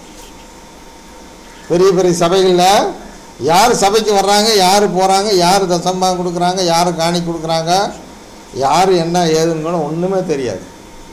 பெரிய பெரிய சபைகளில் யார் சபைக்கு வர்றாங்க யார் போகிறாங்க யார் தசம்பாகம் கொடுக்குறாங்க யார் காணி கொடுக்குறாங்க யார் என்ன ஏதுன்னு கூட ஒன்றுமே தெரியாது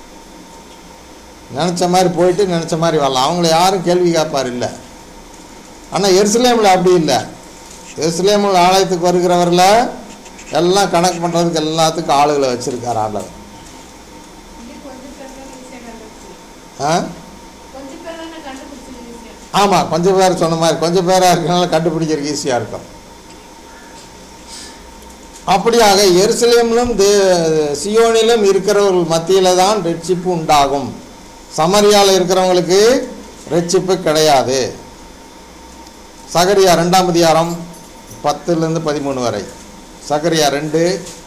நினச்ச மாதிரி போயிட்டு நினச்ச மாதிரி வரலாம் அவங்கள யாரும் கேள்வி கேட்பார் இல்லை ஆனால் எருசலேமில் அப்படி இல்லை எருசலேமில் ஆலயத்துக்கு வருகிறவரில் எல்லாம் கணக்கு பண்ணுறதுக்கு எல்லாத்துக்கும் ஆளுகளை வச்சுருக்கார் ஆண்டவர் இங்கே கொஞ்சம் பேர் தான் ஈஸியாக கண்டுபிடிச்சு ஆ கொஞ்சம் பேர் தானே கண்டுபிடிச்சது ஈஸியாக ஆமாம் கொஞ்சம் பேர் சொன்ன மாதிரி கொஞ்சம் பேராக இருக்கனால கண்டுபிடிக்கிறதுக்கு ஈஸியாக இருக்கும் அப்படியாக எருசலேமிலும் தே சியோனிலும் இருக்கிறவர்கள் மத்தியில் தான் ரட்சிப்பு உண்டாகும் சமரியாவில் இருக்கிறவங்களுக்கு ரட்சிப்பு கிடையாது சகரியா ரெண்டாம் அதிகாரம் பத்துலேருந்து பதிமூணு வரை சகரியா ரெண்டு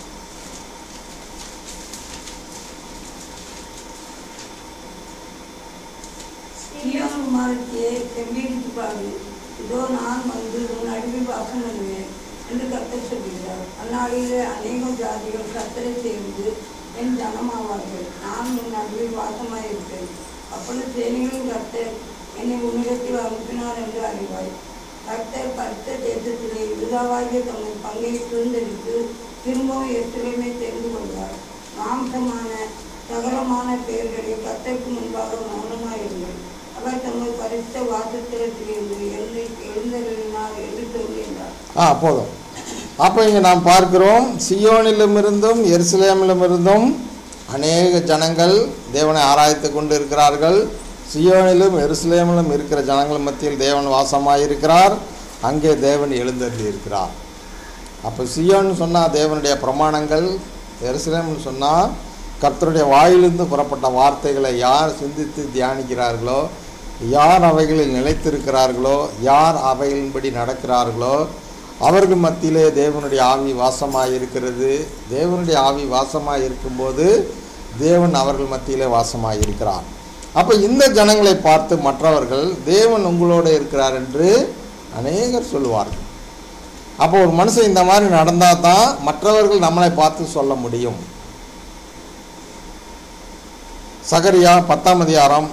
சீயோன் குமாரத்தியே செம்பிடித்து பாடு இதோ நான் வந்து உன் நடுவில் வாசம் பண்ணுவேன் என்று கர்த்தர் சொல்கிறார் அந்நாளிலே அநேகம் ஜாதிகள் கர்த்தரை சேர்ந்து என் ஜனமாவார்கள் நான் உன் நடுவில் வாசமாயிருப்பேன் அப்பொழுது சேனைகளின் கர்த்தர் என்னை உன்னிடத்தில் அனுப்பினார் என்று அறிவாய் கர்த்தர் பரிசுத்த தேசத்திலே யூதாவாகிய தங்கள் பங்கை சுதந்திரித்து திரும்பவும் எருசலேமை தெரிந்து கொண்டார் மாம்சமான சகலமான பெயர்களை கர்த்தருக்கு முன்பாக மௌனமாயிருங்கள் அவர் தங்கள் பரிசுத்த வாசத்திலிருந்து எழுந்து எழுந்தருளினார் என்று சொல்கின்றார் ஆ போதும் அப்போ இங்கே நாம் பார்க்கிறோம் சியோனிலுமிருந்தும் எருசலேமிலுமிருந்தும் அநேக ஜனங்கள் தேவனை ஆராய்த்து கொண்டு இருக்கிறார்கள் சியோனிலும் எருசலேமிலும் இருக்கிற ஜனங்கள் மத்தியில் தேவன் வாசமாயிருக்கிறார் அங்கே தேவன் எழுந்தருளி இருக்கிறார் அப்போ சியோன்னு சொன்னால் தேவனுடைய பிரமாணங்கள் எருசலேம்னு சொன்னால் கர்த்தருடைய வாயிலிருந்து புறப்பட்ட வார்த்தைகளை யார் சிந்தித்து தியானிக்கிறார்களோ யார் அவைகளில் நிலைத்திருக்கிறார்களோ யார் அவைகளின்படி நடக்கிறார்களோ அவர்கள் மத்தியிலே தேவனுடைய ஆவி வாசமாக இருக்கிறது தேவனுடைய ஆவி வாசமாக இருக்கும்போது தேவன் அவர்கள் மத்தியிலே வாசமாக இருக்கிறார் அப்போ இந்த ஜனங்களை பார்த்து மற்றவர்கள் தேவன் உங்களோடு இருக்கிறார் என்று அநேகர் சொல்லுவார்கள் அப்போ ஒரு மனுஷன் இந்த மாதிரி நடந்தால் தான் மற்றவர்கள் நம்மளை பார்த்து சொல்ல முடியும் சகரியா பத்தாம் அதிகாரம்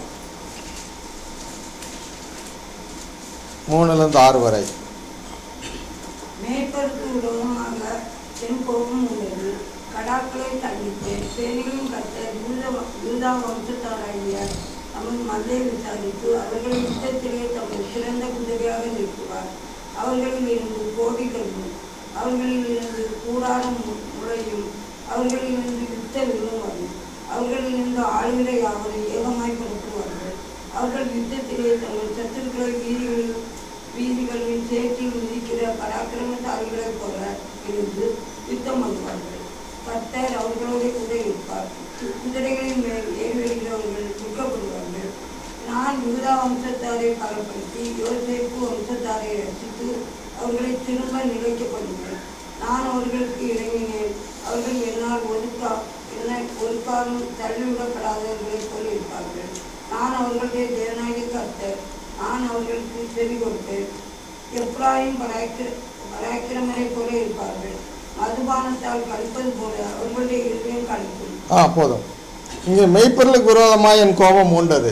மூணுலேருந்து ஆறு வரை மேற்பருக்கு விரோதமாக என் கோபம் உள்ளது கடாக்களை தண்டித்தேன் சேனையும் கர்த்தர் யூத யூதா வம்சத்தாராகிய தமது மந்தையை விசாரித்து அவர்களை யுத்தத்திலே தமது சிறந்த குதிரையாக நிறுத்துவார் அவர்களில் இருந்து கோடிகளும் அவர்களில் இருந்து கூடாரம் மு- முளையும் அவர்களில் இருந்து யுத்த விலும் வரும் அவர்களில் இருந்து ஆளுகிற யாவரை ஏகமாய் படுத்துவார்கள் அவர்கள் யுத்தத்திலே தங்கள் சத்துருக்களை வீதிகளில் வீதிகளில் சேற்றில் மிதிக்கிற பராக்கிரமசாலிகளைப் போல இருந்து யுத்தம் பண்ணுவார்கள் கர்த்தர் அவர்களோடு கூட இருப்பார் கு- குதிரைகளின் மேல் ஏறி வருகிறவர்கள் துக்கப்படுவார்கள் நான் யூதா வம்சத்தாரை பலப்படுத்தி யோசேப்பு வம்சத்தாரை ரசித்து அவர்களை திரும்ப நிலைக்கப்படுவேன் நான் அவர்களுக்கு இறங்கினேன் அவர்கள் என்னால் ஒதுக்கா என்ன ஒரு காலம் தள்ளிவிடப்படாதவர்களைப் போல் இருப்பார்கள் நான் அவர்களுடைய தேவனாகிய கர்த்தர் நான் அவர்களுக்கு செவி கொடுப்பேன் எப்ராயும் பராக்கிர பராக்கிரமரை போல இருப்பார்கள் மதுபானத்தால் கழிப்பது போல அவர்களுடைய இருதயம் கழிக்கும் ஆ போதும் இங்கே மெய்ப்பொருளுக்கு விரோதமாக என் கோபம் உண்டது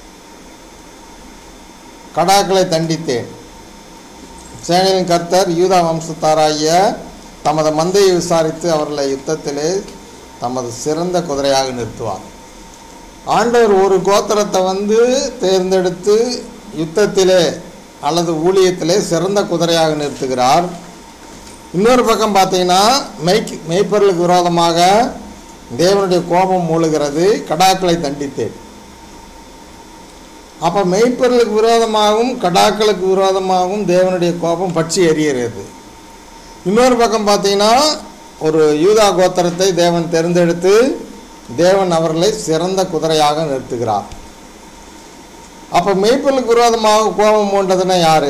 கடாக்களை தண்டித்தேன் சேனையின் கர்த்தர் யூதா வம்சத்தாராகிய தமது மந்தையை விசாரித்து அவர்களை யுத்தத்திலே தமது சிறந்த குதிரையாக நிறுத்துவார் ஆண்டவர் ஒரு கோத்திரத்தை வந்து தேர்ந்தெடுத்து யுத்தத்திலே அல்லது ஊழியத்திலே சிறந்த குதிரையாக நிறுத்துகிறார் இன்னொரு பக்கம் பார்த்தீங்கன்னா மெய்க் மெய்ப்பொருளுக்கு விரோதமாக தேவனுடைய கோபம் மூழுகிறது கடாக்களை தண்டித்தேன் அப்போ மெய்ப்பொருளுக்கு விரோதமாகவும் கடாக்களுக்கு விரோதமாகவும் தேவனுடைய கோபம் பற்றி எரிகிறது இன்னொரு பக்கம் பார்த்தீங்கன்னா ஒரு யூதா கோத்திரத்தை தேவன் தேர்ந்தெடுத்து தேவன் அவர்களை சிறந்த குதிரையாக நிறுத்துகிறார் அப்போ மெய்ப்பொருளுக்கு விரோதமாக கோபம் மூண்டதுன்னா யாரு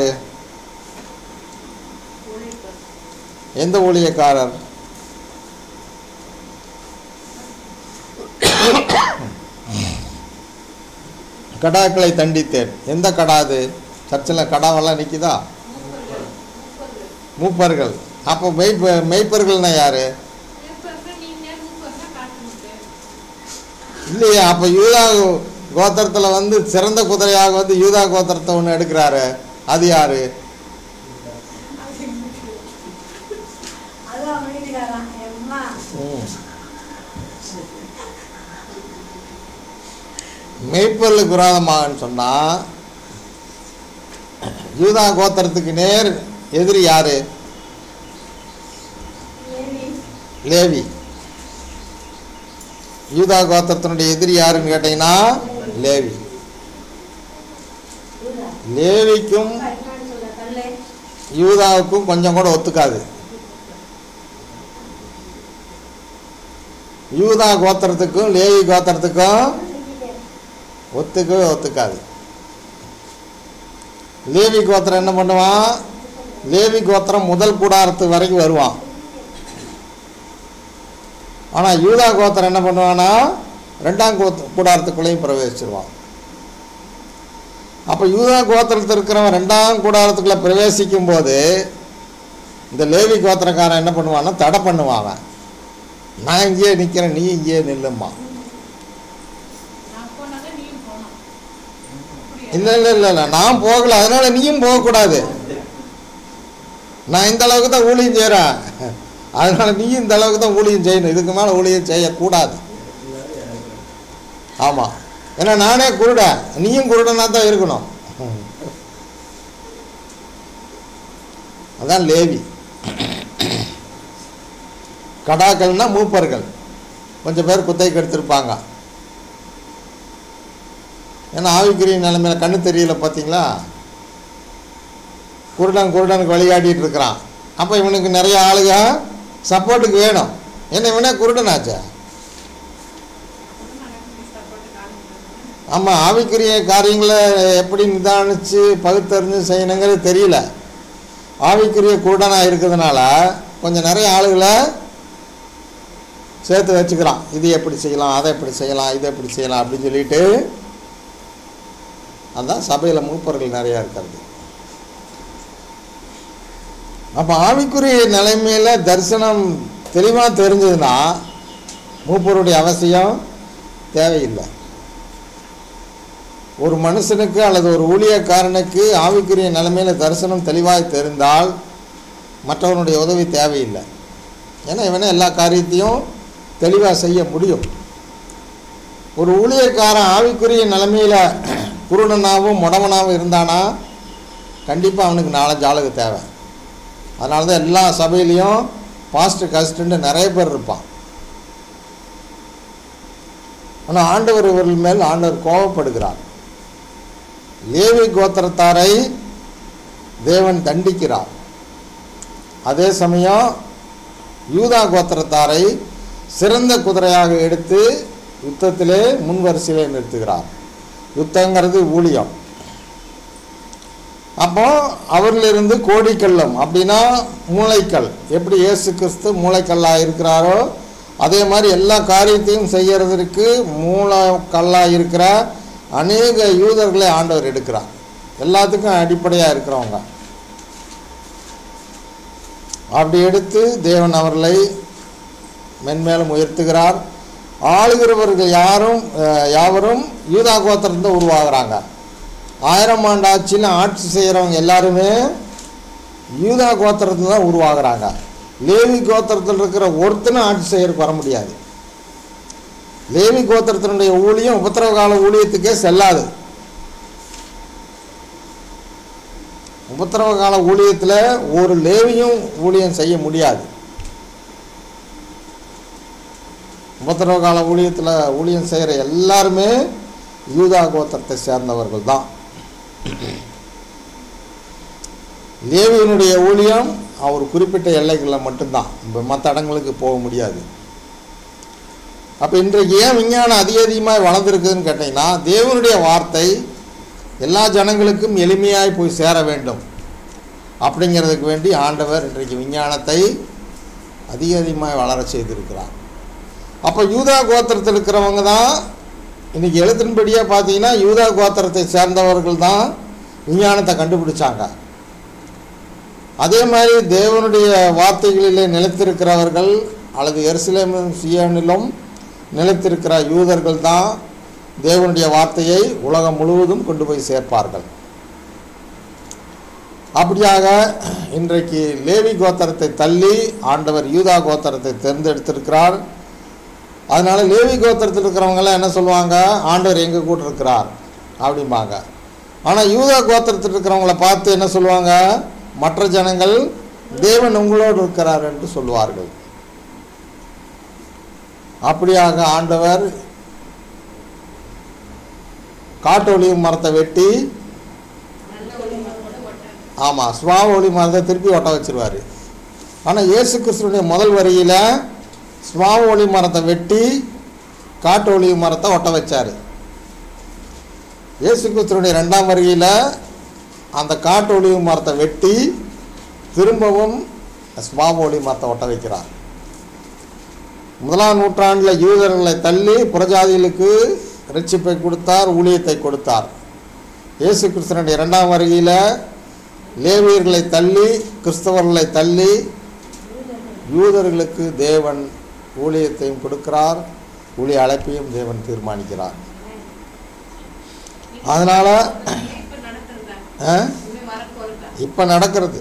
எந்த ஊழியக்காரர் கடாக்களை தண்டித்தேன் எந்த கடா அது சர்ச்சில் கடாவெல்லாம் நிற்கிதா மூப்பர்கள் அப்போ மெய்ப்ப மெய்ப்பர்கள்னா யாரு நீங்க மூப்பர்னா காட்டணுட்டு இல்லையே அப்போ யூதா கோத்திரத்தில் வந்து சிறந்த குதிரையாக வந்து யூதா கோத்திரத்தை ஒன்று எடுக்கிறாரு அது யாரு அதான் அமைதிக்காரன் எம்மா ம். மெய்ப்பொருளுக்கு விரோதமாகன்னு சொன்னால் யூதா கோத்திரத்துக்கு நேர் எதிரி யாரு லேவி யூதா கோத்திரத்தினுடைய எதிரி யாருன்னு கேட்டீங்கன்னா லேவி லேவிக்கும் யூதாவுக்கும் கொஞ்சம் கூட ஒத்துக்காது யூதா கோத்திரத்துக்கும் லேவி கோத்திரத்துக்கும் ஒத்துக்கவே ஒத்துக்காது லேவி கோத்திரம் என்ன பண்ணுவான் லேவி கோத்திரம் முதல் கூடாரத்து வரைக்கும் வருவான் ஆனால் யூதா கோத்திரம் என்ன பண்ணுவான்னா ரெண்டாம் கோத்த கூடாரத்துக்குள்ளேயும் பிரவேசிச்சிருவான் அப்போ யூதா கோத்திரத்தில் இருக்கிறவன் ரெண்டாம் கூடாரத்துக்குள்ளே பிரவேசிக்கும் போது இந்த லேவி கோத்திரக்காரன் என்ன பண்ணுவான்னா தடை பண்ணுவான் அவன் நான் இங்கேயே நிற்கிறேன் நீ இங்கேயே நில்லும்மா நான் போனாங்க நீயும் போனோம் அப்படியா? இல்லை இல்லை இல்லை இல்லை நான் போகல அதனால நீயும் போகக்கூடாது நான் இந்த அளவுக்கு தான் ஊழியம் செய்கிறேன் அதனால நீயும் இந்த அளவுக்கு தான் ஊழியம் செய்யணும் இதுக்கு மேலே ஊழியம் செய்யக்கூடாது ஆமாம் ஏன்னா நானே குருடன் நீயும் குருடனா தான் இருக்கணும் அதான் லேவி கடாக்கள்னா மூப்பர்கள் கொஞ்சம் பேர் குத்தைக்கு எடுத்திருப்பாங்க ஏன்னா ஆவிக்குரிய நிலைமையில கண்ணு தெரியல பார்த்தீங்களா குருடன் குருடனுக்கு வழிகாட்டிட்டு இருக்கிறான் அப்போ இவனுக்கு நிறைய ஆளுங்க சப்போர்ட்டுக்கு வேணும் ஏன்னா இவனே குருடனாச்சே அப்பதான் நாங்க இப்படி support காமிக்கிறோம். ஆமாம் ஆவிக்குரிய காரியங்களை எப்படி நிதானித்து பகுத்தறிஞ்சு செய்யணுங்கிறது தெரியல ஆவிக்குரிய குருடனாக இருக்கிறதுனால கொஞ்சம் நிறைய ஆளுகளை சேர்த்து வச்சுக்கிறான் இது எப்படி செய்யலாம் அதை எப்படி செய்யலாம் இதை எப்படி செய்யலாம் அப்படின்னு சொல்லிட்டு அதான் சபையில் மூப்பர்கள் நிறையா இருக்கிறது அப்போ ஆவிக்குரிய நிலைமையில் தரிசனம் தெளிவாக தெரிஞ்சதுன்னா மூப்பருடைய அவசியம் தேவையில்லை ஒரு மனுஷனுக்கு அல்லது ஒரு ஊழியக்காரனுக்கு ஆவிக்குரிய நிலைமையில் தரிசனம் தெளிவாக தெரிந்தால் மற்றவனுடைய உதவி தேவையில்லை ஏன்னா இவனே எல்லா காரியத்தையும் தெளிவாக செய்ய முடியும் ஒரு ஊழியக்காரன் ஆவிக்குரிய நிலைமையில் குருடனாகவும் முடவனாகவும் இருந்தானா கண்டிப்பாக அவனுக்கு நாலஞ்சு ஆளுக்கு தேவை அதனால தான் எல்லா சபையிலையும் பாஸ்ட் கஸ்ட்டுன்னு நிறைய பேர் இருப்பான் ஆனால் ஆண்டவர் இவர்கள் மேல் ஆண்டவர் கோபப்படுகிறார் லேவி கோத்திரத்தாரை தேவன் தண்டிக்கிறார் அதே சமயம் யூதா கோத்திரத்தாரை சிறந்த குதிரையாக எடுத்து யுத்தத்திலே முன் வரிசையிலே நிறுத்துகிறார் யுத்தங்கிறது ஊழியம் அப்போ அவரிலிருந்து கோடிக்கல்லம் அப்படின்னா மூளைக்கல் எப்படி இயேசு கிறிஸ்து மூளைக்கல்லாக இருக்கிறாரோ அதே மாதிரி எல்லா காரியத்தையும் செய்யறதற்கு மூளைக்கல்லாக இருக்கிற அநேக யூதர்களை ஆண்டவர் எடுக்கிறார் எல்லாத்துக்கும் அடிப்படையாக இருக்கிறவங்க அப்படி எடுத்து தேவன் அவர்களை மென்மேலும் உயர்த்துகிறார் ஆளுகிறவர்கள் யாரும் அஹ், யாவரும் யூதா கோத்திரத்தில் உருவாகிறாங்க ஆயிரம் ஆண்டு ஆட்சியில் ஆட்சி செய்கிறவங்க எல்லாருமே யூதா கோத்திரத்தில் தான் உருவாகிறாங்க லேவி கோத்திரத்தில் இருக்கிற ஒருத்தனும் ஆட்சி செய்யறதுக்கு வர முடியாது லேவி கோத்திரத்தினுடைய ஊழியம் உபத்திரவ கால ஊழியத்துக்கே செல்லாது உபத்திரவ கால ஊழியத்தில் ஒரு லேவியும் ஊழியம் செய்ய முடியாது உபத்திரவ கால ஊழியத்தில் ஊழியம் செய்கிற எல்லாருமே யூதா கோத்திரத்தை சேர்ந்தவர்கள் தான் லேவியினுடைய ஊழியம் அவர் குறிப்பிட்ட எல்லைகளில் மட்டும்தான் இப்போ மற்ற இடங்களுக்கு போக முடியாது அப்போ இன்றைக்கு ஏன் விஞ்ஞானம் அதிக அதிகமாக வளர்ந்துருக்குதுன்னு கேட்டிங்கன்னா தேவனுடைய வார்த்தை எல்லா ஜனங்களுக்கும் எளிமையாய் போய் சேர வேண்டும் அப்படிங்கிறதுக்கு வேண்டி ஆண்டவர் இன்றைக்கு விஞ்ஞானத்தை அதிக அதிகமாக வளர செய்திருக்கிறார் அப்போ யூதா கோத்திரத்தில் இருக்கிறவங்க தான் இன்றைக்கி எழுத்தின்படியாக பார்த்தீங்கன்னா யூதா கோத்திரத்தை சேர்ந்தவர்கள் தான் விஞ்ஞானத்தை கண்டுபிடிச்சாங்க அதே மாதிரி தேவனுடைய வார்த்தைகளிலே நிலைத்திருக்கிறவர்கள் அல்லது எருசலேமும் சியோனிலும் நிலைத்திருக்கிற யூதர்கள் தான் தேவனுடைய வார்த்தையை உலகம் முழுவதும் கொண்டு போய் சேர்ப்பார்கள் அப்படியாக இன்றைக்கு லேவி கோத்திரத்தை தள்ளி ஆண்டவர் யூதா கோத்திரத்தை தேர்ந்தெடுத்திருக்கிறார் அதனால லேவி கோத்திரத்தில் இருக்கிறவங்கெல்லாம் என்ன சொல்லுவாங்க ஆண்டவர் எங்கள் கூட இருக்கிறார் அப்படிம்பாங்க ஆனால் யூதா கோத்திரத்தில் இருக்கிறவங்கள பார்த்து என்ன சொல்லுவாங்க மற்ற ஜனங்கள் தேவன் உங்களோடு இருக்கிறார் என்று சொல்லுவார்கள் அப்படியாக ஆண்டவர் காட்டு ஒளிவு மரத்தை வெட்டி ஆமாம் சுவாவ ஒளி மரத்தை திருப்பி ஒட்ட வச்சிருவார் ஆனால் இயேசு கிறிஸ்துடைய முதல் வரியில் ஸ்வாவ ஒளி மரத்தை வெட்டி காட்டு ஒளி மரத்தை ஒட்ட வச்சார் இயேசு கிறிஸ்துவனுடைய ரெண்டாம் வருகையில் அந்த காட்டு ஒளிவு மரத்தை வெட்டி திரும்பவும் ஸ்வாவ ஒளி மரத்தை ஒட்ட வைக்கிறார் முதலாம் நூற்றாண்டில் யூதர்களை தள்ளி புறஜாதிகளுக்கு ரட்சிப்பை கொடுத்தார் ஊழியத்தை கொடுத்தார் இயேசு கிறிஸ்தனுடைய இரண்டாம் வருகையில் லேவியர்களை தள்ளி கிறிஸ்தவர்களை தள்ளி யூதர்களுக்கு தேவன் ஊழியத்தையும் கொடுக்கிறார் ஊழிய அழைப்பையும் தேவன் தீர்மானிக்கிறார் அதனால இப்ப நடக்கிறதா ஆ? இனிமே வரப்போறதா இப்போ நடக்கிறது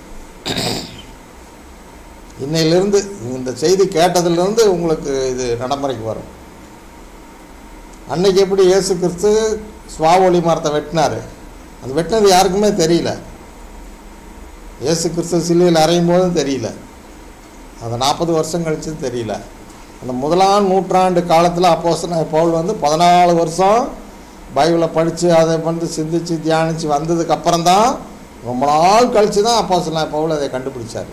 இன்னையிலிருந்து இந்த செய்தி கேட்டதிலிருந்து உங்களுக்கு இது நடைமுறைக்கு வரும் அன்னைக்கு எப்படி இயேசு கிறிஸ்து சுவாவொளி மரத்தை வெட்டினார் அது வெட்டினது யாருக்குமே தெரியல இயேசு கிறிஸ்து சிலுவையில் அறையும் போதும் தெரியல அந்த நாற்பது வருஷம் கழிச்சு தெரியல அந்த முதலாம் நூற்றாண்டு காலத்தில் அப்போஸ்தலன் பவுல் வந்து பதினாலு வருஷம் பைபிளை படித்து அதை வந்து சிந்திச்சு தியானித்து வந்ததுக்கு அப்புறம் தான் ரொம்ப நாள் கழித்து தான் அப்போஸ்தலன் பவுல் அதை கண்டுபிடிச்சார்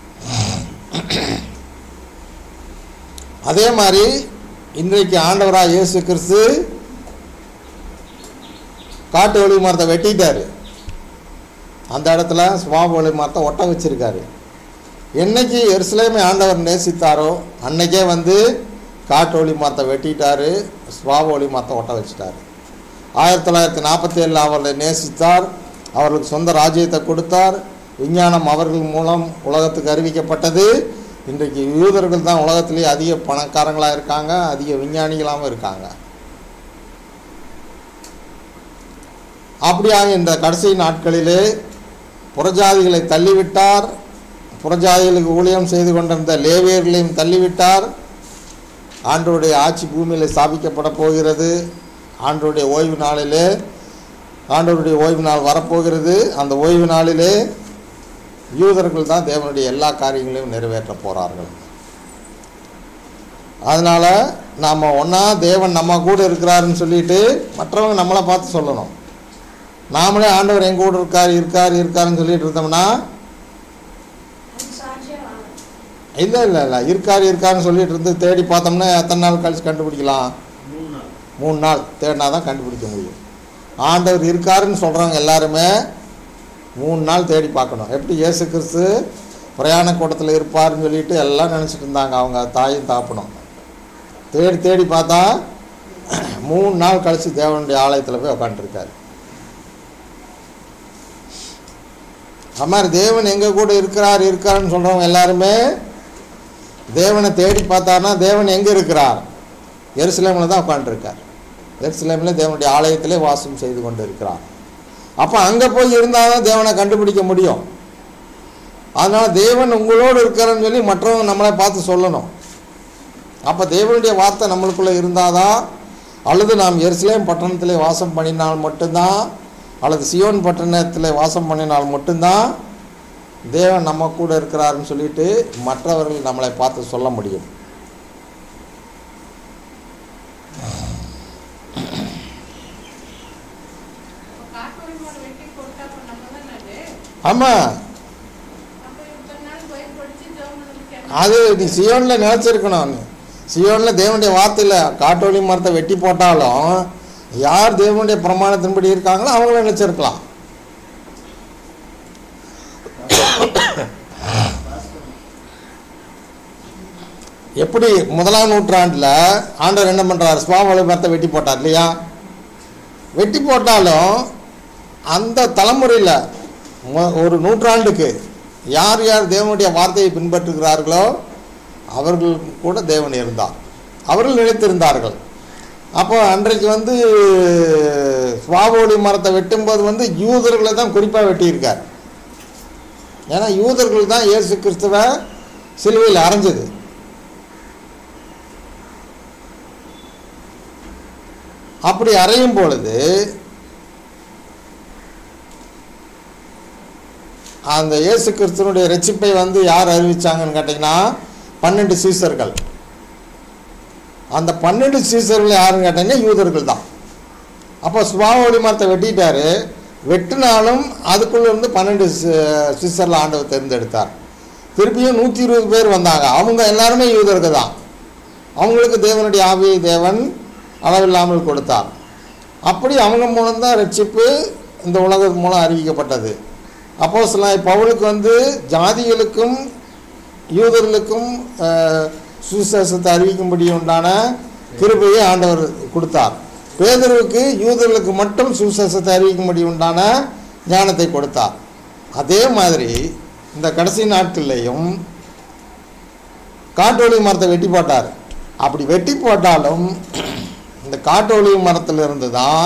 அதே மாதிரி இன்றைக்கு ஆண்டவராக இயேசு கிறிஸ்து காட்டு ஒளி மரத்தை வெட்டிட்டாரு அந்த இடத்துல சுவாப ஒளி மரத்தை ஒட்ட வச்சிருக்காரு என்னைக்கு எருசலேமை ஆண்டவர் நேசித்தாரோ அன்னைக்கே வந்து காட்டு ஒளி மரத்தை வெட்டிட்டாரு சுவாப ஒளி மரத்தை ஒட்ட வச்சிட்டாரு ஆயிரத்தி தொள்ளாயிரத்தி நாற்பத்தி ஏழில் அவர்களை நேசித்தார் அவர்களுக்கு சொந்த ராஜ்யத்தை கொடுத்தார் விஞ்ஞானம் அவர்கள் மூலம் உலகத்துக்கு அறிவிக்கப்பட்டது இன்றைக்கு யூதர்கள் தான் உலகத்திலேயே அதிக பணக்காரங்களாக இருக்காங்க அதிக விஞ்ஞானிகளாகவும் இருக்காங்க அப்படியாக இந்த கடைசி நாட்களிலே புறஜாதிகளை தள்ளிவிட்டார் புறஜாதிகளுக்கு ஊழியம் செய்து கொண்டிருந்த லேவியர்களையும் தள்ளிவிட்டார் ஆண்டவருடைய ஆட்சி பூமியில் ஸ்தாபிக்கப்பட போகிறது ஆண்டவருடைய ஓய்வு நாளிலே ஆண்டவருடைய ஓய்வு நாள் வரப்போகிறது அந்த ஓய்வு நாளிலே யூதர்கள் தான் தேவனுடைய எல்லா காரியங்களையும் நிறைவேற்ற போகிறார்கள் அதனால் நாம் ஒன்றா தேவன் நம்ம கூட இருக்கிறாருன்னு சொல்லிட்டு மற்றவங்க நம்மளை பார்த்து சொல்லணும் நாமளே ஆண்டவர் எங்க கூட இருக்கார் இருக்கார் இருக்காருன்னு சொல்லிட்டு இருந்தோம்னா அது சாட்சியா வாழும் இல்லை இல்லை இல்லை இருக்கார் இருக்காருன்னு சொல்லிட்டு இருந்து தேடி பார்த்தோம்னா எத்தனை நாள் கழிச்சு கண்டுபிடிக்கலாம் மூணு நாள் மூணு நாள் தேடினா தான் கண்டுபிடிக்க முடியும் ஆண்டவர் இருக்காருன்னு சொல்கிறவங்க எல்லாருமே மூணு நாள் தேடி பார்க்கணும் எப்படி இயேசு கிறிஸ்து பிரயாண கூட்டத்தில் இருப்பாருன்னு சொல்லிட்டு எல்லாம் நினச்சிட்டு இருந்தாங்க அவங்க தாயும் தாப்பனும் தேடி தேடி பார்த்தா மூணு நாள் கழித்து தேவனுடைய ஆலயத்தில் போய் உக்காந்துருக்காரு அது மாதிரி தேவன் எங்கள் கூட இருக்கிறார் இருக்காருன்னு சொல்கிறவங்க எல்லாருமே தேவனை தேடி பார்த்தாருன்னா தேவன் எங்கே இருக்கிறார் எருசலேமில் தான் உட்காந்துருக்கார் எருசலேமில் தேவனுடைய ஆலயத்திலே வாசம் செய்து கொண்டு இருக்கிறார் அப்போ அங்கே போய் இருந்தால் தான் தேவனை கண்டுபிடிக்க முடியும் அதனால் தேவன் உங்களோடு இருக்கிறன்னு சொல்லி மற்றவங்க நம்மளை பார்த்து சொல்லணும் அப்போ தேவனுடைய வார்த்தை நம்மளுக்குள்ளே இருந்தால் தான் அல்லது நாம் எருசலேம் பட்டணத்திலே வாசம் பண்ணினால் மட்டும்தான் அல்லது சியோன் பட்டணத்தில் வாசம் பண்ணினால் மட்டும்தான் தேவன் நம்ம கூட இருக்கிறாருன்னு சொல்லிட்டு மற்றவர்கள் நம்மளை பார்த்து சொல்ல முடியும் அப்ப காட்டோரி மாடு வெட்டி போட்டா அப்ப நம்ம தானே அது ஆமாம் அப்ப இத்தனை நாள் போய் படிச்சு ஜெர்மனுக்கு அது நீ சியோனில் நினச்சிருக்கணும் நீ சியோனில் தேவனுடைய வார்த்தையில் காட்டோலி மரத்தை வெட்டி போட்டாலும் யார் தேவனுடைய பிரமாணத்தின்படி இருக்காங்களோ அவங்கள நினச்சிருக்கலாம் எப்படி முதலாம் நூற்றாண்டில் ஆண்டவர் என்ன பண்ணுறார் சுவாமி மரத்தை வெட்டி போட்டார் இல்லையா வெட்டி போட்டாலும் அந்த தலைமுறையில் மொ- ஒரு நூற்றாண்டுக்கு யார் யார் தேவனுடைய வார்த்தையை பின்பற்றுகிறார்களோ அவர்கள் கூட தேவன் இருந்தார் அவர்கள் நினைத்திருந்தார்கள் அப்போ அன்றைக்கு வந்து சுவாபோலி மரத்தை வெட்டும்போது வந்து யூதர்களை தான் குறிப்பாக வெட்டியிருக்கார் ஏன்னா யூதர்கள் தான் இயேசு கிறிஸ்துவை சிலுவையில் அரைஞ்சது அப்படி அறையும் பொழுது அந்த இயேசு கிறிஸ்துவனுடைய ரட்சிப்பை வந்து யார் அறிவிச்சாங்கன்னு கேட்டிங்கன்னா பன்னெண்டு சீசர்கள் அந்த பன்னெண்டு சீசர்கள் யாருன்னு கேட்டிங்கன்னா யூதர்கள் தான் அப்போ சுபாவொளி மரத்தை வெட்டிட்டாரு வெட்டினாலும் அதுக்குள்ள இருந்து பன்னெண்டு சீசரில் ஆண்டவர் தேர்ந்தெடுத்தார் திருப்பியும் நூற்றி இருபது பேர் வந்தாங்க அவங்க எல்லாருமே யூதர்கள் தான் அவங்களுக்கு தேவனுடைய ஆவியை தேவன் அளவில்லாமல் கொடுத்தார் அப்படி அவங்க மூலம்தான் ரட்சிப்பு இந்த உலகம் மூலம் அறிவிக்கப்பட்டது அப்போ சில பவுலுக்கு வந்து ஜாதிகளுக்கும் யூதர்களுக்கும் அஹ், சுவிசேஷத்தை அறிவிக்கும்படி உண்டான கிருபையை ஆண்டவர் கொடுத்தார் பேதருக்கு யூதர்களுக்கு மட்டும் சுவிசேஷத்தை அறிவிக்கும்படி உண்டான ஞானத்தை கொடுத்தார் அதே மாதிரி இந்த கடைசி நாட்கள்லையும் காட்டொளி மரத்தை வெட்டி போட்டார் அப்படி வெட்டி போட்டாலும் இந்த காட்டொளி மரத்தில் இருந்து தான்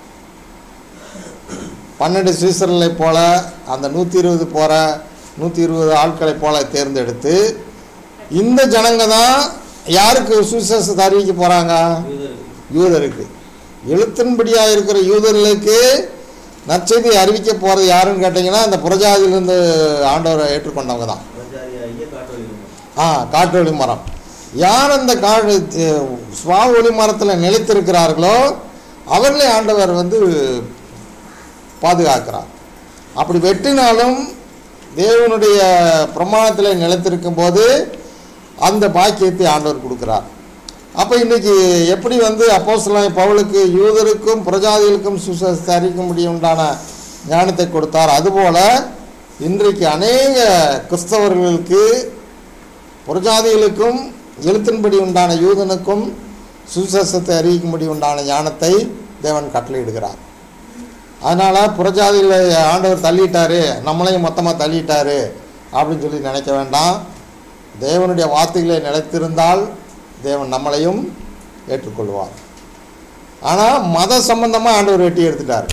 பன்னெண்டு சீசர்களை போல அந்த நூற்றி இருபது போகிற நூற்றி இருபது ஆட்களை போல தேர்ந்தெடுத்து இந்த ஜனங்க தான் யாருக்கு சுவிசேஷத்தை அறிவிக்க போகிறாங்க யூதருக்கு எழுத்தின்படியாக இருக்கிற யூதர்களுக்கு நற்செய்தி அறிவிக்க போகிறது யாருன்னு கேட்டிங்கன்னா இந்த புறஜாதியிலிருந்து ஆண்டவரை ஏற்றுக்கொண்டவங்க தான் பிரஜாதியாகிய காட்டொலி ஆ காட்டு ஒளி மரம் யார் அந்த காடு சுவா ஒளி மரத்தில் நிலைத்திருக்கிறார்களோ அவர்களே ஆண்டவர் வந்து பாதுகாக்கிறார் அப்படி வெட்டினாலும் தேவனுடைய பிரமாணத்தில் நிலைத்திருக்கும் போது அந்த பாக்கியத்தை ஆண்டவர் கொடுக்கிறார் அப்போ இன்னைக்கு எப்படி வந்து அப்போஸ்தலன் பவுலுக்கு யூதருக்கும் பிரஜாதிகளுக்கும் சுசத்தை அறிவிக்க முடியும் உண்டான ஞானத்தை கொடுத்தார் அதுபோல இன்றைக்கு அநேக கிறிஸ்தவர்களுக்கு புறஜாதிகளுக்கும் எழுத்தின்படி உண்டான யூதனுக்கும் சுசேஷத்தை அறிவிக்கும்படி உண்டான ஞானத்தை தேவன் கட்டளையிடுகிறார் அதனால் புறஜாதிகளை ஆண்டவர் தள்ளிட்டாரு நம்மளையும் மொத்தமாக தள்ளிட்டாரு அப்படின்னு சொல்லி நினைக்க வேண்டாம் தேவனுடைய வார்த்தைகளை நிலைத்திருந்தால் தேவன் நம்மளையும் ஏற்றுக்கொள்வார் ஆனால் மத சம்பந்தமாக ஆண்டவர் வெட்டி எடுத்துட்டார்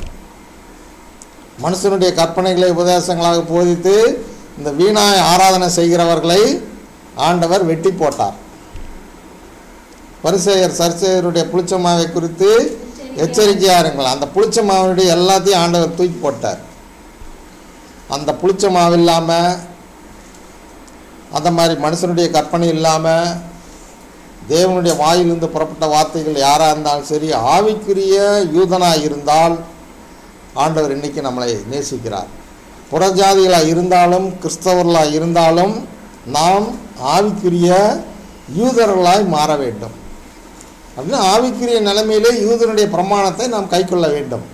மனுஷனுடைய கற்பனைகளை உபதேசங்களாக போதித்து இந்த வீணாய் ஆராதனை செய்கிறவர்களை ஆண்டவர் வெட்டி போட்டார் பரிசேயர் சர்சேயருடைய புளிச்ச மாவை குறித்து எச்சரிக்கையாக இருங்கள் அந்த புளிச்ச மாவுடைய எல்லாத்தையும் ஆண்டவர் தூக்கி போட்டார் அந்த புளிச்ச மாவு இல்லாமல் அந்த மாதிரி மனுஷனுடைய கற்பனை இல்லாமல் தேவனுடைய வாயிலிருந்து புறப்பட்ட வார்த்தைகள் யாராக இருந்தாலும் சரி ஆவிக்குரிய யூதனாக இருந்தால் ஆண்டவர் இன்னைக்கு நம்மளை நேசிக்கிறார் புறஜாதிகளாக இருந்தாலும் கிறிஸ்தவர்களாக இருந்தாலும் நாம் ஆவிக்குரிய யூதர்களாய் மாற வேண்டும் அப்படின்னா ஆவிக்குரிய நிலைமையிலே யூதனுடைய பிரமாணத்தை நாம் கைக்கொள்ள வேண்டும்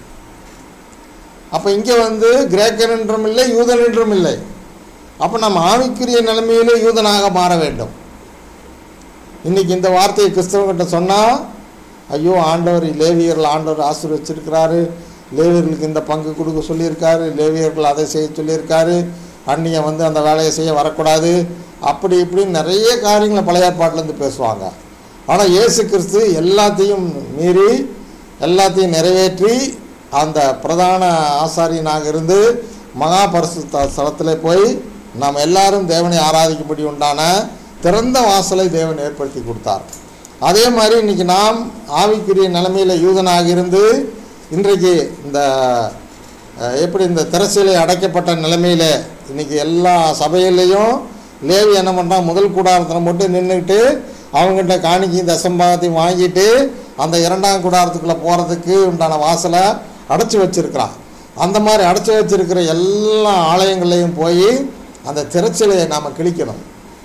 அப்போ இங்கே வந்து கிரேக்கன் என்றும் இல்லை யூதன் என்றும் இல்லை அப்போ நம்ம ஆவிக்குரிய நிலைமையிலே யூதனாக மாற வேண்டும் இன்னைக்கு இந்த வார்த்தையை கிறிஸ்தவங்கிட்ட சொன்னால் ஐயோ ஆண்டவர் லேவியர்கள் ஆண்டவர் ஆசீர்வச்சிருக்கிறாரு லேவியர்களுக்கு இந்த பங்கு கொடுக்க சொல்லியிருக்காரு லேவியர்கள் அதை செய்ய சொல்லியிருக்காரு அந்நியன் வந்து அந்த வேலையை செய்ய வரக்கூடாது அப்படி இப்படின்னு நிறைய காரியங்களை பழைய ஏற்பாட்டிலேருந்து பேசுவாங்க ஆனால் இயேசு கிறிஸ்து எல்லாத்தையும் மீறி எல்லாத்தையும் நிறைவேற்றி அந்த பிரதான ஆசாரியனாக இருந்து மகா பரிசுத்த ஸ்தலத்தில் போய் நாம் எல்லாரும் தேவனை ஆராதிக்கும்படி உண்டான திறந்த வாசலை தேவன் ஏற்படுத்தி கொடுத்தார் அதே மாதிரி இன்னைக்கு நாம் ஆவிக்குரிய நிலைமையில் யூதனாக இருந்து இன்றைக்கு இந்த அஹ், எப்படி இந்த திரசிலை அடைக்கப்பட்ட நிலைமையில் இன்னைக்கு எல்லா சபையிலையும் லேவி என்ன பண்ணுறான் முதல் கூடாரத்தில் மட்டும் நின்றுக்கிட்டு அவங்ககிட்ட காணிக்கையும் தசம்பாகத்தையும் வாங்கிட்டு அந்த இரண்டாம் கூடாரத்துக்குள்ளே போகிறதுக்கு உண்டான வாசலை அடைச்சி வச்சிருக்கிறான் அந்த மாதிரி அடைச்சி வச்சிருக்கிற எல்லா ஆலயங்களையும் போய் அந்த திரைச்சிலையை நாம் கிழிக்கணும்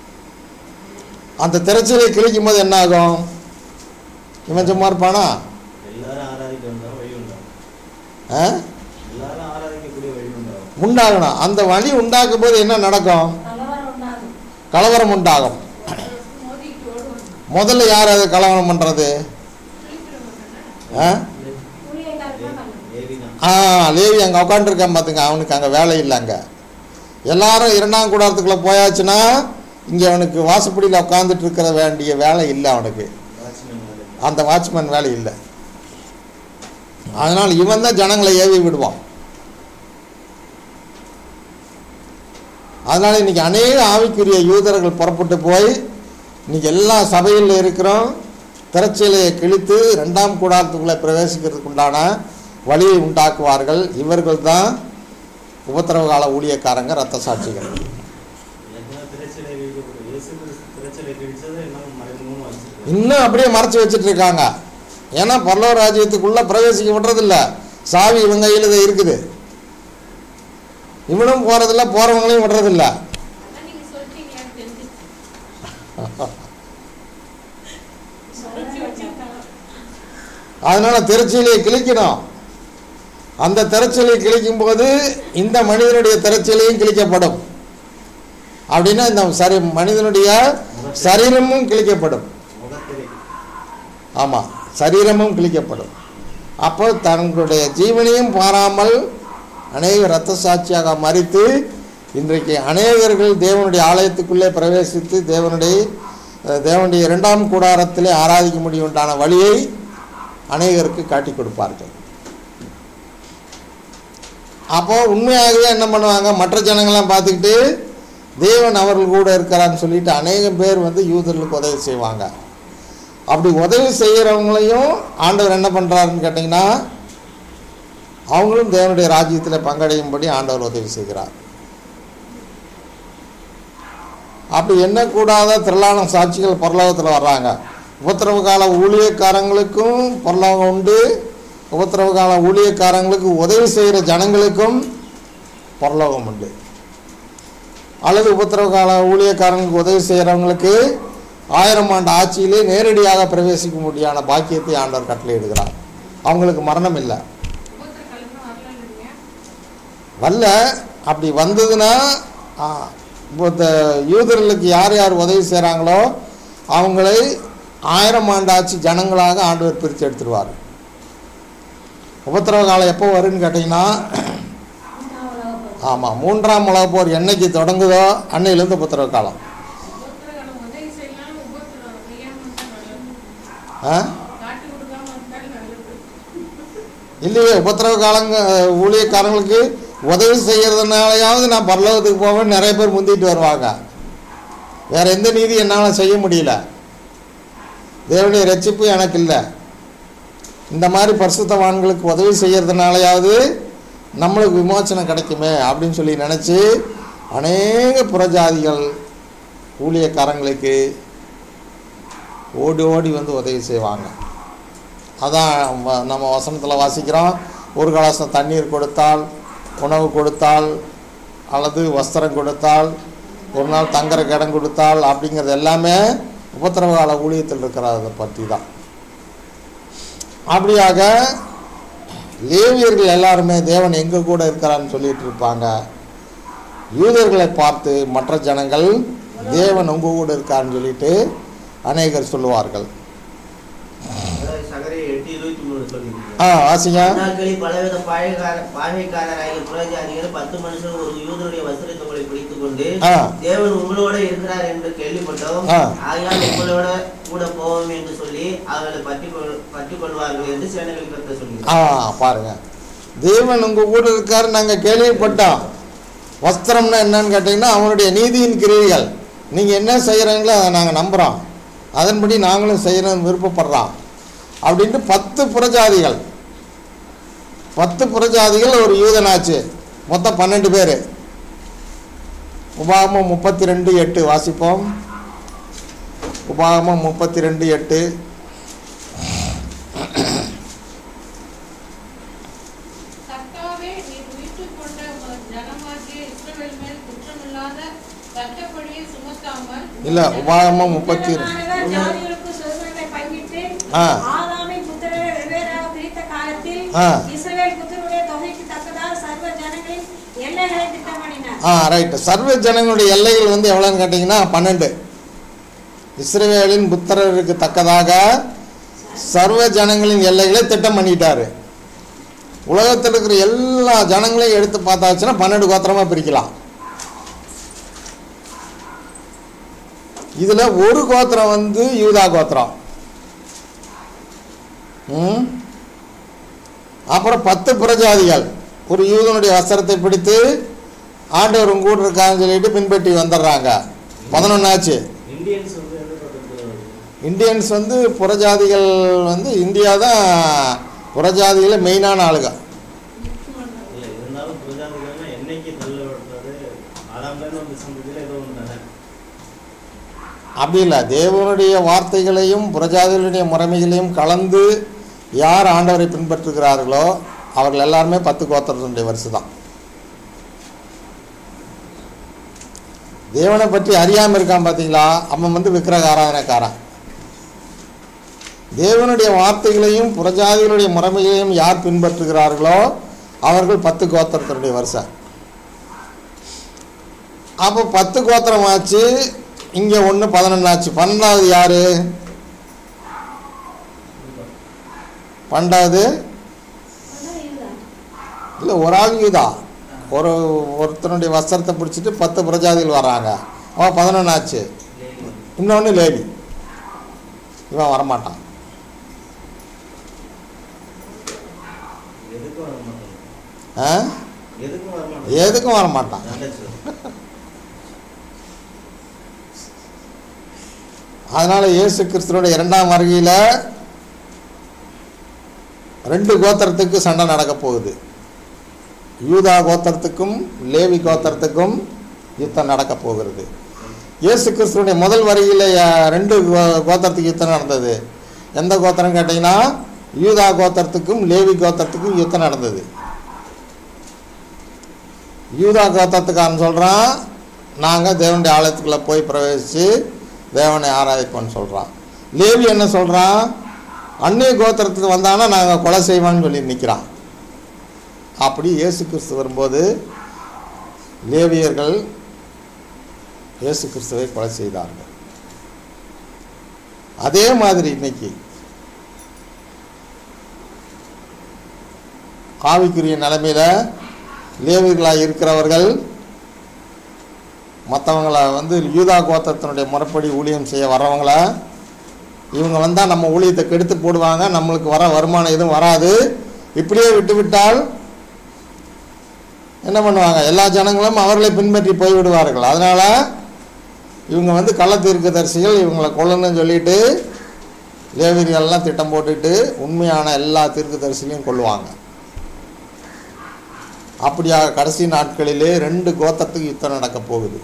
அந்த திரைச்சிலை கிழிக்கும் போது என்ன ஆகும் இவன் சும்மா இருப்பானா எல்லாரும் ஆராதிக்க வந்தா வழி உண்டாகும் ஆ? எல்லாரும் ஆராதிக்கக்கூடிய வழி உண்டாகும் உண்டாகணும் அந்த வழி உண்டாக்கும் போது என்ன நடக்கும் கலவரம் உண்டாகும் கலவரம் உண்டாகும் மோதிக்கிட்டு ஓடுவாங்க முதல்ல யார் அதை கலவரம் பண்ணுறது ஆ ஊழியக்காரர் தான் பண்ணணும் தேவி தான் ஆ லேவி அங்கே உட்காந்துருக்கான் பார்த்துங்க அவனுக்கு அங்கே வேலை இல்லை அங்கே எல்லாரும் இரண்டாம் கூடாரத்துக்குள்ளே போயாச்சுன்னா இங்கே அவனுக்கு வாசப்படியில் உட்காந்துட்டு இருக்கிற வேண்டிய வேலை இல்லை அவனுக்கு வாட்ச்மேன் வேலை அந்த வாட்ச்மேன் வேலை இல்லை அதனால் இவன் தான் ஜனங்களை ஏவி விடுவான் அதனால் இன்னைக்கு அநேக ஆவிக்குரிய யூதர்கள் புறப்பட்டு போய் இன்னைக்கு எல்லா சபையில் இருக்கிறோம் திரைச்சீலையை கிழித்து ரெண்டாம் கூடாரத்துக்குள்ளே பிரவேசிக்கிறதுக்கு உண்டான வழியை உண்டாக்குவார்கள் இவர்கள் தான் உபத்திரவ கால ஊழியக்காரங்க ரத்த சாட்சிகள் ஏற்கனவே திரைச்சலை வைக்கப்படும் இயேசு கிறிஸ்து திரைச்சலை கிழிச்சதை எல்லாம் மறைமுகமாக வச்சிருக்காங்க இன்னும் அப்படியே மறைச்சு வச்சுட்டு இருக்காங்க ஏன்னா பரலோக ராஜ்யத்துக்குள்ள பிரவேசிக்க விடுறதில்ல சாவி இவங்க கையில் தான் இருக்குது இவனும் போறதில்ல போறவங்களையும் விடுறதில்ல அதான் நீங்க சொல்லிட்டீங்க எனக்கு தெரிஞ்சிச்சு அதனால் திரைச்சீலையை கிழிக்கணும் அந்த திரைச்சீலையை கிழிக்கும் போது இந்த மனிதனுடைய திரைச்சீலையும் கிழிக்கப்படும் அப்படின்னா இந்த சரி மனிதனுடைய சரீரமும் கிழிக்கப்படும் முகத்திரை ஆமாம் சரீரமும் கிழிக்கப்படும் அப்போ தங்களுடைய ஜீவனையும் பாராமல் அநேக இரத்த சாட்சியாக மறித்து இன்றைக்கு அநேகர்கள் தேவனுடைய ஆலயத்துக்குள்ளே பிரவேசித்து தேவனுடைய அஹ், தேவனுடைய இரண்டாம் கூடாரத்திலே ஆராதிக்க முடியுண்டான வழியை அநேகருக்கு காட்டி கொடுப்பார்கள் அப்போ உண்மையாகவே என்ன பண்ணுவாங்க மற்ற ஜனங்கள்லாம் பார்த்துக்கிட்டு தேவன் அவர்கள் கூட இருக்கிறான்னு சொல்லிட்டு அநேகம் பேர் வந்து யூதர்களுக்கு உதவி செய்வாங்க அப்படி உதவி செய்கிறவங்களையும் ஆண்டவர் என்ன பண்ணுறாருன்னு கேட்டிங்கன்னா அவங்களும் தேவனுடைய ராஜ்யத்தில் பங்கடையும்படி ஆண்டவர் உதவி செய்கிறார் அப்படி எண்ணக்கூடாத திரளான சாட்சிகள் பரலோகத்தில் வர்றாங்க உபத்திரவ கால ஊழியக்காரங்களுக்கும் பரலோகம் உண்டு உபத்திரவ கால ஊழியக்காரங்களுக்கு உதவி செய்கிற ஜனங்களுக்கும் பரலோகம் உண்டு அல்லது உபத்திரவ கால ஊழியக்காரங்களுக்கு உதவி செய்கிறவங்களுக்கு ஆயிரம் ஆண்டு ஆட்சியிலே நேரடியாக பிரவேசிக்க முடியான பாக்கியத்தை ஆண்டவர் கட்டளையிடுகிறார் அவங்களுக்கு மரணம் இல்லை ஒவ்வொருத்தர கல்யாணம் வரலன்றீங்க வரல அப்படி வந்ததுன்னா ஆ, இப்போ இந்த யூதர்களுக்கு யார் யார் உதவி செய்கிறாங்களோ அவங்களை ஆயிரம் ஆண்டு ஆட்சி ஜனங்களாக ஆண்டவர் பிரித்து எடுத்துருவார் உபத்திரவ காலம் எப்போ வரும்னு கேட்டிங்கன்னா ஆமாம் மூன்றாம் உலகப் போர் என்னைக்கு தொடங்குதோ அன்னையிலேருந்து உபத்திரவ காலம் ஒவ்வொருத்தர காலம் உதவி செய்யலாம் ஒவ்வொருத்தர செய்யாம இருந்தா நல்லது ஆ காட்டி கொடுக்காம இருந்தாலும் நல்லது இல்லையே உபத்திரவ காலங்க ஊழியக்காரங்களுக்கு உதவி செய்கிறதுனாலையாவது நான் பரலோகத்துக்கு போவேன் நிறைய பேர் முந்திட்டு வருவாங்க வேற எந்த நீதி என்னால் செய்ய முடியல தேவனுடைய ரட்சிப்பு எனக்கு இல்லை இந்த மாதிரி பரிசுத்தவான்களுக்கு உதவி செய்கிறதுனாலையாவது நம்மளுக்கு விமோசனம் கிடைக்குமே அப்படின்னு சொல்லி நினச்சி அநேக புறஜாதிகள் ஊழியக்காரங்களுக்கு ஓடி ஓடி வந்து உதவி செய்வாங்க அதான் வ- நம்ம வசனத்தில் வாசிக்கிறோம் ஒரு கலாசம் தண்ணீர் கொடுத்தால் உணவு கொடுத்தால் அல்லது வஸ்திரம் கொடுத்தால் ஒரு நாள் தங்குற இடம் கொடுத்தால் அப்படிங்கிறது எல்லாமே உபத்திரவ கால ஊழியத்தில் இருக்கிறத பற்றி தான் அப்படியாக லேவியர்கள் எல்லாருமே தேவன் எங்க கூட இருக்கிறான்னு சொல்லிட்டு இருப்பாங்க யூதர்களை பார்த்து மற்ற ஜனங்கள் தேவன் உங்க கூட இருக்கான்னு சொல்லிட்டு அநேகர் சொல்லுவார்கள் சகரை எட்டு இருபத்தி மூணு சொல்லியிருக்கீங்க ஆ வாசிங்க நாட்களில் பலவித பாழைக்கார பாழைக்காரராகிய புறஜாதிகள் பத்து மனுஷர் ஒரு யூதருடைய வஸ்திரத்தோலை பிடித்துக் கொண்டு ஆ. தேவன் உங்களோட இருக்கிறார் என்று கேள்விப்பட்டோம் ஆ. ஆகையால் உங்களோட கூட போவோம் என்று சொல்லி அவர்களை பற்றி கொள் பற்றி கொள்வார்கள் என்று சேனைகள் கருத்த சொல்லி ஆ பாருங்க தேவன் உங்க கூட இருக்காரு நாங்கள் கேள்விப்பட்டோம் வஸ்திரம்னா என்னன்னு கேட்டிங்கன்னா அவனுடைய நீதியின் கிரியைகள் நீங்கள் என்ன செய்கிறீங்களோ அதை நாங்கள் நம்புகிறோம் அதன்படி நாங்களும் செய்யணும்னு விருப்பப்படுறோம் அப்படின்ட்டு பத்து புறஜாதிகள் பத்து புறஜாதிகள் ஒரு யூதனாச்சு மொத்தம் பன்னெண்டு பேர் உபாகமம் முப்பத்தி ரெண்டு எட்டு வாசிப்போம் உபாகமம் முப்பத்தி ரெண்டு எட்டு கர்த்தாவே நீர் மீட்டுக் கொண்ட உமது ஜனமாகிய இஸ்ரவேல் மேல் குற்றமில்லாத இரத்தப்பழியை சுமத்தாமல் இல்ல, உபாகமம் முப்பத்தி பிரதானமானவர் ஜாதிகளுக்கு சுதந்திரத்தை பங்கிட்டு ஆ. ஆதாமின் புத்திரரை வெவ்வேறாக பிரித்த காலத்தில் ஆ. இஸ்ரவேல் புத்திரருடைய தொகைக்கு தக்கதாக சர்வ ஜனங்களின் எல்லைகளை திட்டமிடினார் ஆ ரைட்டு சர்வ ஜனங்களுடைய எல்லைகள் வந்து எவ்வளோன்னு கேட்டிங்கன்னா பன்னெண்டு இஸ்ரவேலின் புத்திரருக்கு தக்கதாக சர்வ ஜனங்களின் எல்லைகளை திட்டம் பண்ணிட்டாரு உலகத்தில் இருக்கிற எல்லா ஜனங்களையும் எடுத்து பார்த்தாச்சுன்னா பன்னெண்டு கோத்திரமாக பிரிக்கலாம் இதில் ஒரு கோத்திரம் வந்து யூதா கோத்திரம் ம் அப்புறம் பத்து புறஜாதிகள் ஒரு யூதனுடைய வஸ்திரத்தை பிடித்து ஆண்டவர் உங்க கூட இருக்கான்னு சொல்லிட்டு பின்பற்றி வந்துடுறாங்க பதினொன்னாச்சு இந்தியன்ஸ் வந்து எந்த பக்கத்துல வருது? இந்தியன்ஸ் வந்து புறஜாதிகள் வந்து இந்தியா தான் புறஜாதிகளில் மெயினான ஆளுங்க இல்ல இருந்தாலும் பிரஜாதிகள்னா என்னைக்கு தள்ள விடுறது ஆறாம் வந்து சந்ததியில ஏதோ ஒன்று தானே அப்படி இல்லை தேவனுடைய வார்த்தைகளையும் புறஜாதிகளுடைய முறைமைகளையும் கலந்து யார் ஆண்டவரை பின்பற்றுகிறார்களோ அவர்கள் எல்லாருமே பத்து கோத்திரத்தினுடைய வரிசை தான் தேவனை பற்றி அறியாமல் இருக்கான் பார்த்தீங்களா அவன் வந்து விக்கிரக ஆராதனைக்காரன் தேவனுடைய வார்த்தைகளையும் புறஜாதிகளுடைய முறைமைகளையும் யார் பின்பற்றுகிறார்களோ அவர்கள் பத்து கோத்திரத்தினுடைய வருஷம் அப்போ பத்து கோத்திரம் ஆச்சு இங்கே ஒன்று பதினொன்று ஆச்சு பன்னெண்டாவது யார் பன்னெண்டாவது அதான் இதுதான். இல்லை ஒரு ஆள் யூதா ஒரு ஒருத்தனுடைய வஸ்திரத்தை பிடிச்சிட்டு பத்து பிரஜாதிகள் வர்றாங்க அவன் பதினொன்று ஆச்சு இன்னொன்று லேவி இவன் வரமாட்டான் எதுக்கும் வர மாட்டாங்க ஆ எதுக்கும் வர மாட்டாங்க எதுக்கும் வரமாட்டான் நல்ல சொல். அதனால் இயேசு கிறிஸ்துவோட இரண்டாம் வருகையில் ரெண்டு கோத்திரத்துக்கு சண்டை நடக்க போகுது யூதா கோத்திரத்துக்கும் லேவி கோத்திரத்துக்கும் யுத்தம் நடக்க போகிறது இயேசு கிறிஸ்துவனுடைய முதல் வருகையில் அஹ், ரெண்டு கோ- கோத்திரத்துக்கு யுத்தம் நடந்தது எந்த கோத்திரம் கேட்டிங்கன்னா யூதா கோத்திரத்துக்கும் லேவி கோத்திரத்துக்கும் யுத்தம் நடந்தது யூதா கோத்திரத்துக்காரன் சொல்கிறான் நாங்கள் தேவனுடைய ஆலயத்துக்குள்ளே போய் பிரவேசித்து தேவனை ஆராதிப்போம்னு சொல்கிறான் லேவி என்ன சொல்கிறான் அந்நிய கோத்திரத்துக்கு வந்தானா நாங்கள் கொலை செய்வோம்னு சொல்லி நிற்கிறான் அப்படி இயேசு கிறிஸ்து வரும்போது லேவியர்கள் இயேசு கிறிஸ்துவை கொலை செய்தார்கள் அதே மாதிரி இன்னைக்கு ஆவிக்குரிய நிலைமையில லேவியர்களாக இருக்கிறவர்கள் மற்றவங்கள வந்து யூதா கோத்திரத்தினுடைய முறைப்படி ஊழியம் செய்ய வர்றவங்கள இவங்க வந்தால் நம்ம ஊழியத்தை கெடுத்து போடுவாங்க நம்மளுக்கு வர வருமானம் எதுவும் வராது இப்படியே விட்டுவிட்டால் என்ன பண்ணுவாங்க எல்லா ஜனங்களும் அவர்களை பின்பற்றி போய்விடுவார்கள் அதனால் இவங்க வந்து கள்ள தீர்க்கதரிசிகள் இவங்களை கொல்லணும்னு சொல்லிட்டு லேவியர்கள்லாம் திட்டம் போட்டுட்டு உண்மையான எல்லா தீர்க்கதரிசிகளையும் கொல்லுவாங்க அப்படியாக கடைசி நாட்களிலே ரெண்டு கோத்திரத்துக்கு யுத்தம் நடக்க போகுது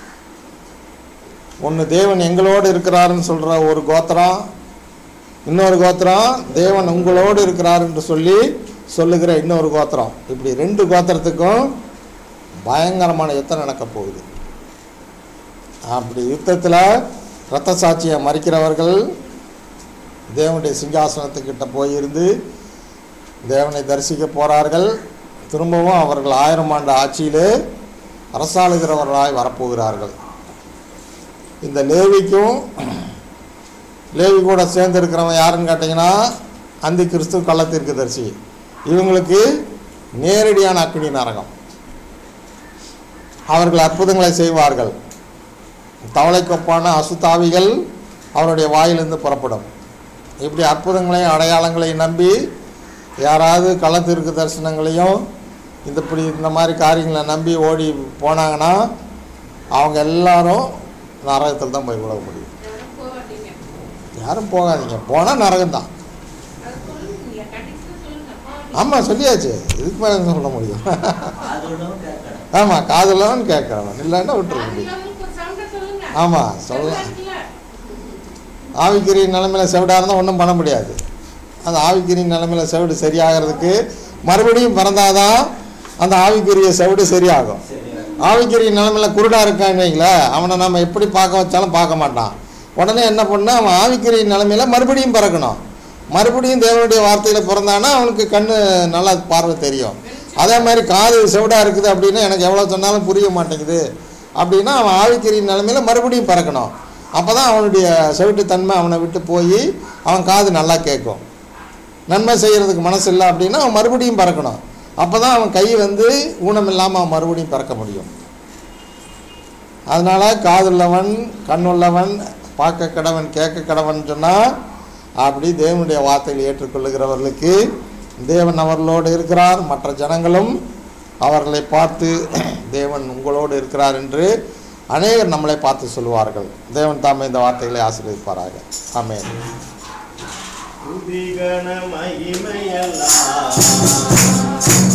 ஒன்று தேவன் எங்களோடு இருக்கிறாருன்னு சொல்கிற ஒரு கோத்திரம் இன்னொரு கோத்திரம் தேவன் உங்களோடு இருக்கிறார் என்று சொல்லி சொல்லுகிற இன்னொரு கோத்திரம் இப்படி ரெண்டு கோத்திரத்துக்கும் பயங்கரமான யுத்தம் நடக்க போகுது அப்படி யுத்தத்தில் இரத்த சாட்சியை மறிக்கிறவர்கள் தேவனுடைய சிங்காசனத்துக்கிட்ட போயிருந்து தேவனை தரிசிக்க போகிறார்கள் திரும்பவும் அவர்கள் ஆயிரம் ஆண்டு ஆட்சியிலே அரசாளுகிறவர்களாய் வரப்போகிறார்கள் இந்த லேவிக்கும் லேவி கூட சேர்ந்து இருக்கிறவன் யாருன்னு கேட்டிங்கன்னா அந்தி கிறிஸ்து கள்ளத்திற்கு தரிசி இவங்களுக்கு நேரடியான அக்னி நரகம் அவர்கள் அற்புதங்களை செய்வார்கள் தவளைக்கொப்பான அசுத்தாவிகள் அவருடைய வாயிலிருந்து புறப்படும் இப்படி அற்புதங்களையும் அடையாளங்களையும் நம்பி யாராவது களத்திற்கு தரிசனங்களையும் இந்த இப்படி இந்த மாதிரி காரியங்களை நம்பி ஓடி போனாங்கன்னா அவங்க எல்லாரும் நரகத்தில் தான் போய் விட முடியும் யாரும் போகாதீங்க யாரும் போகாதீங்க போனால் நரகம்தான் அது சொல்லுங்க கண்டிப்பா சொல்லுங்க போகாதீங்க. ஆமாம் சொல்லியாச்சு இதுக்கு மேலே என்ன சொல்ல முடியும் காதுள்ளவன் கேட்கணும் ஆமாம் காதலவன் கேட்குறவன் இல்லைன்னா விட்டுருக்க அது முடியும் இல்லாம ஒரு sound அ சொல்லுங்க ஆமாம் சொல்லலாம் இருக்குல்ல? ஆவிக்குரிய நிலைமையில் செவிடாக இருந்தால் ஒன்றும் பண்ண முடியாது அந்த ஆவிக்குரிய நிலைமையில் செவிடு சரியாகிறதுக்கு மறுபடியும் பிறந்தாதான் அந்த ஆவிக்குரிய செவிடு சரியாகும் ஆவிக்குரிய நிலைமையில் குருடாக இருக்கான்னு வைங்களேன் அவனை நம்ம எப்படி பார்க்க வச்சாலும் பார்க்க மாட்டான் உடனே என்ன பண்ணா அவன் ஆவிக்குரிய நிலைமையில் மறுபடியும் பிறக்கணும் மறுபடியும் தேவனுடைய வார்த்தையில் பிறந்தானா அவனுக்கு கண்ணு நல்லா பார்வை தெரியும் அதே மாதிரி காது செவிடாக இருக்குது அப்படின்னா எனக்கு எவ்வளோ சொன்னாலும் புரிய மாட்டேங்குது அப்படின்னா அவன் ஆவிக்குரிய நிலைமையில் மறுபடியும் பிறக்கணும் அப்போ தான் அவனுடைய செவிட்டுத்தன்மை அவனை விட்டு போய் அவன் காது நல்லா கேட்கும் நன்மை செய்கிறதுக்கு மனசு இல்லை அப்படின்னா அவன் மறுபடியும் பறக்கணும் அப்போ தான் அவன் கை வந்து ஊனம் இல்லாமல் அவன் மறுபடியும் பறக்க முடியும் அதனால் காதுள்ளவன் கண்ணுள்ளவன் பார்க்க கடவன் கேட்க கடவன் சொன்னால் அப்படி தேவனுடைய வார்த்தைகளை ஏற்றுக்கொள்ளுகிறவர்களுக்கு தேவன் அவர்களோடு இருக்கிறார் மற்ற ஜனங்களும் அவர்களை பார்த்து தேவன் உங்களோடு இருக்கிறார் என்று அநேகர் நம்மளை பார்த்து சொல்லுவார்கள் தேவன் தாமே இந்த வார்த்தைகளை ஆசீர்வதிப்பாராக ஆமென் துதிகன மகிமையெல்லாம்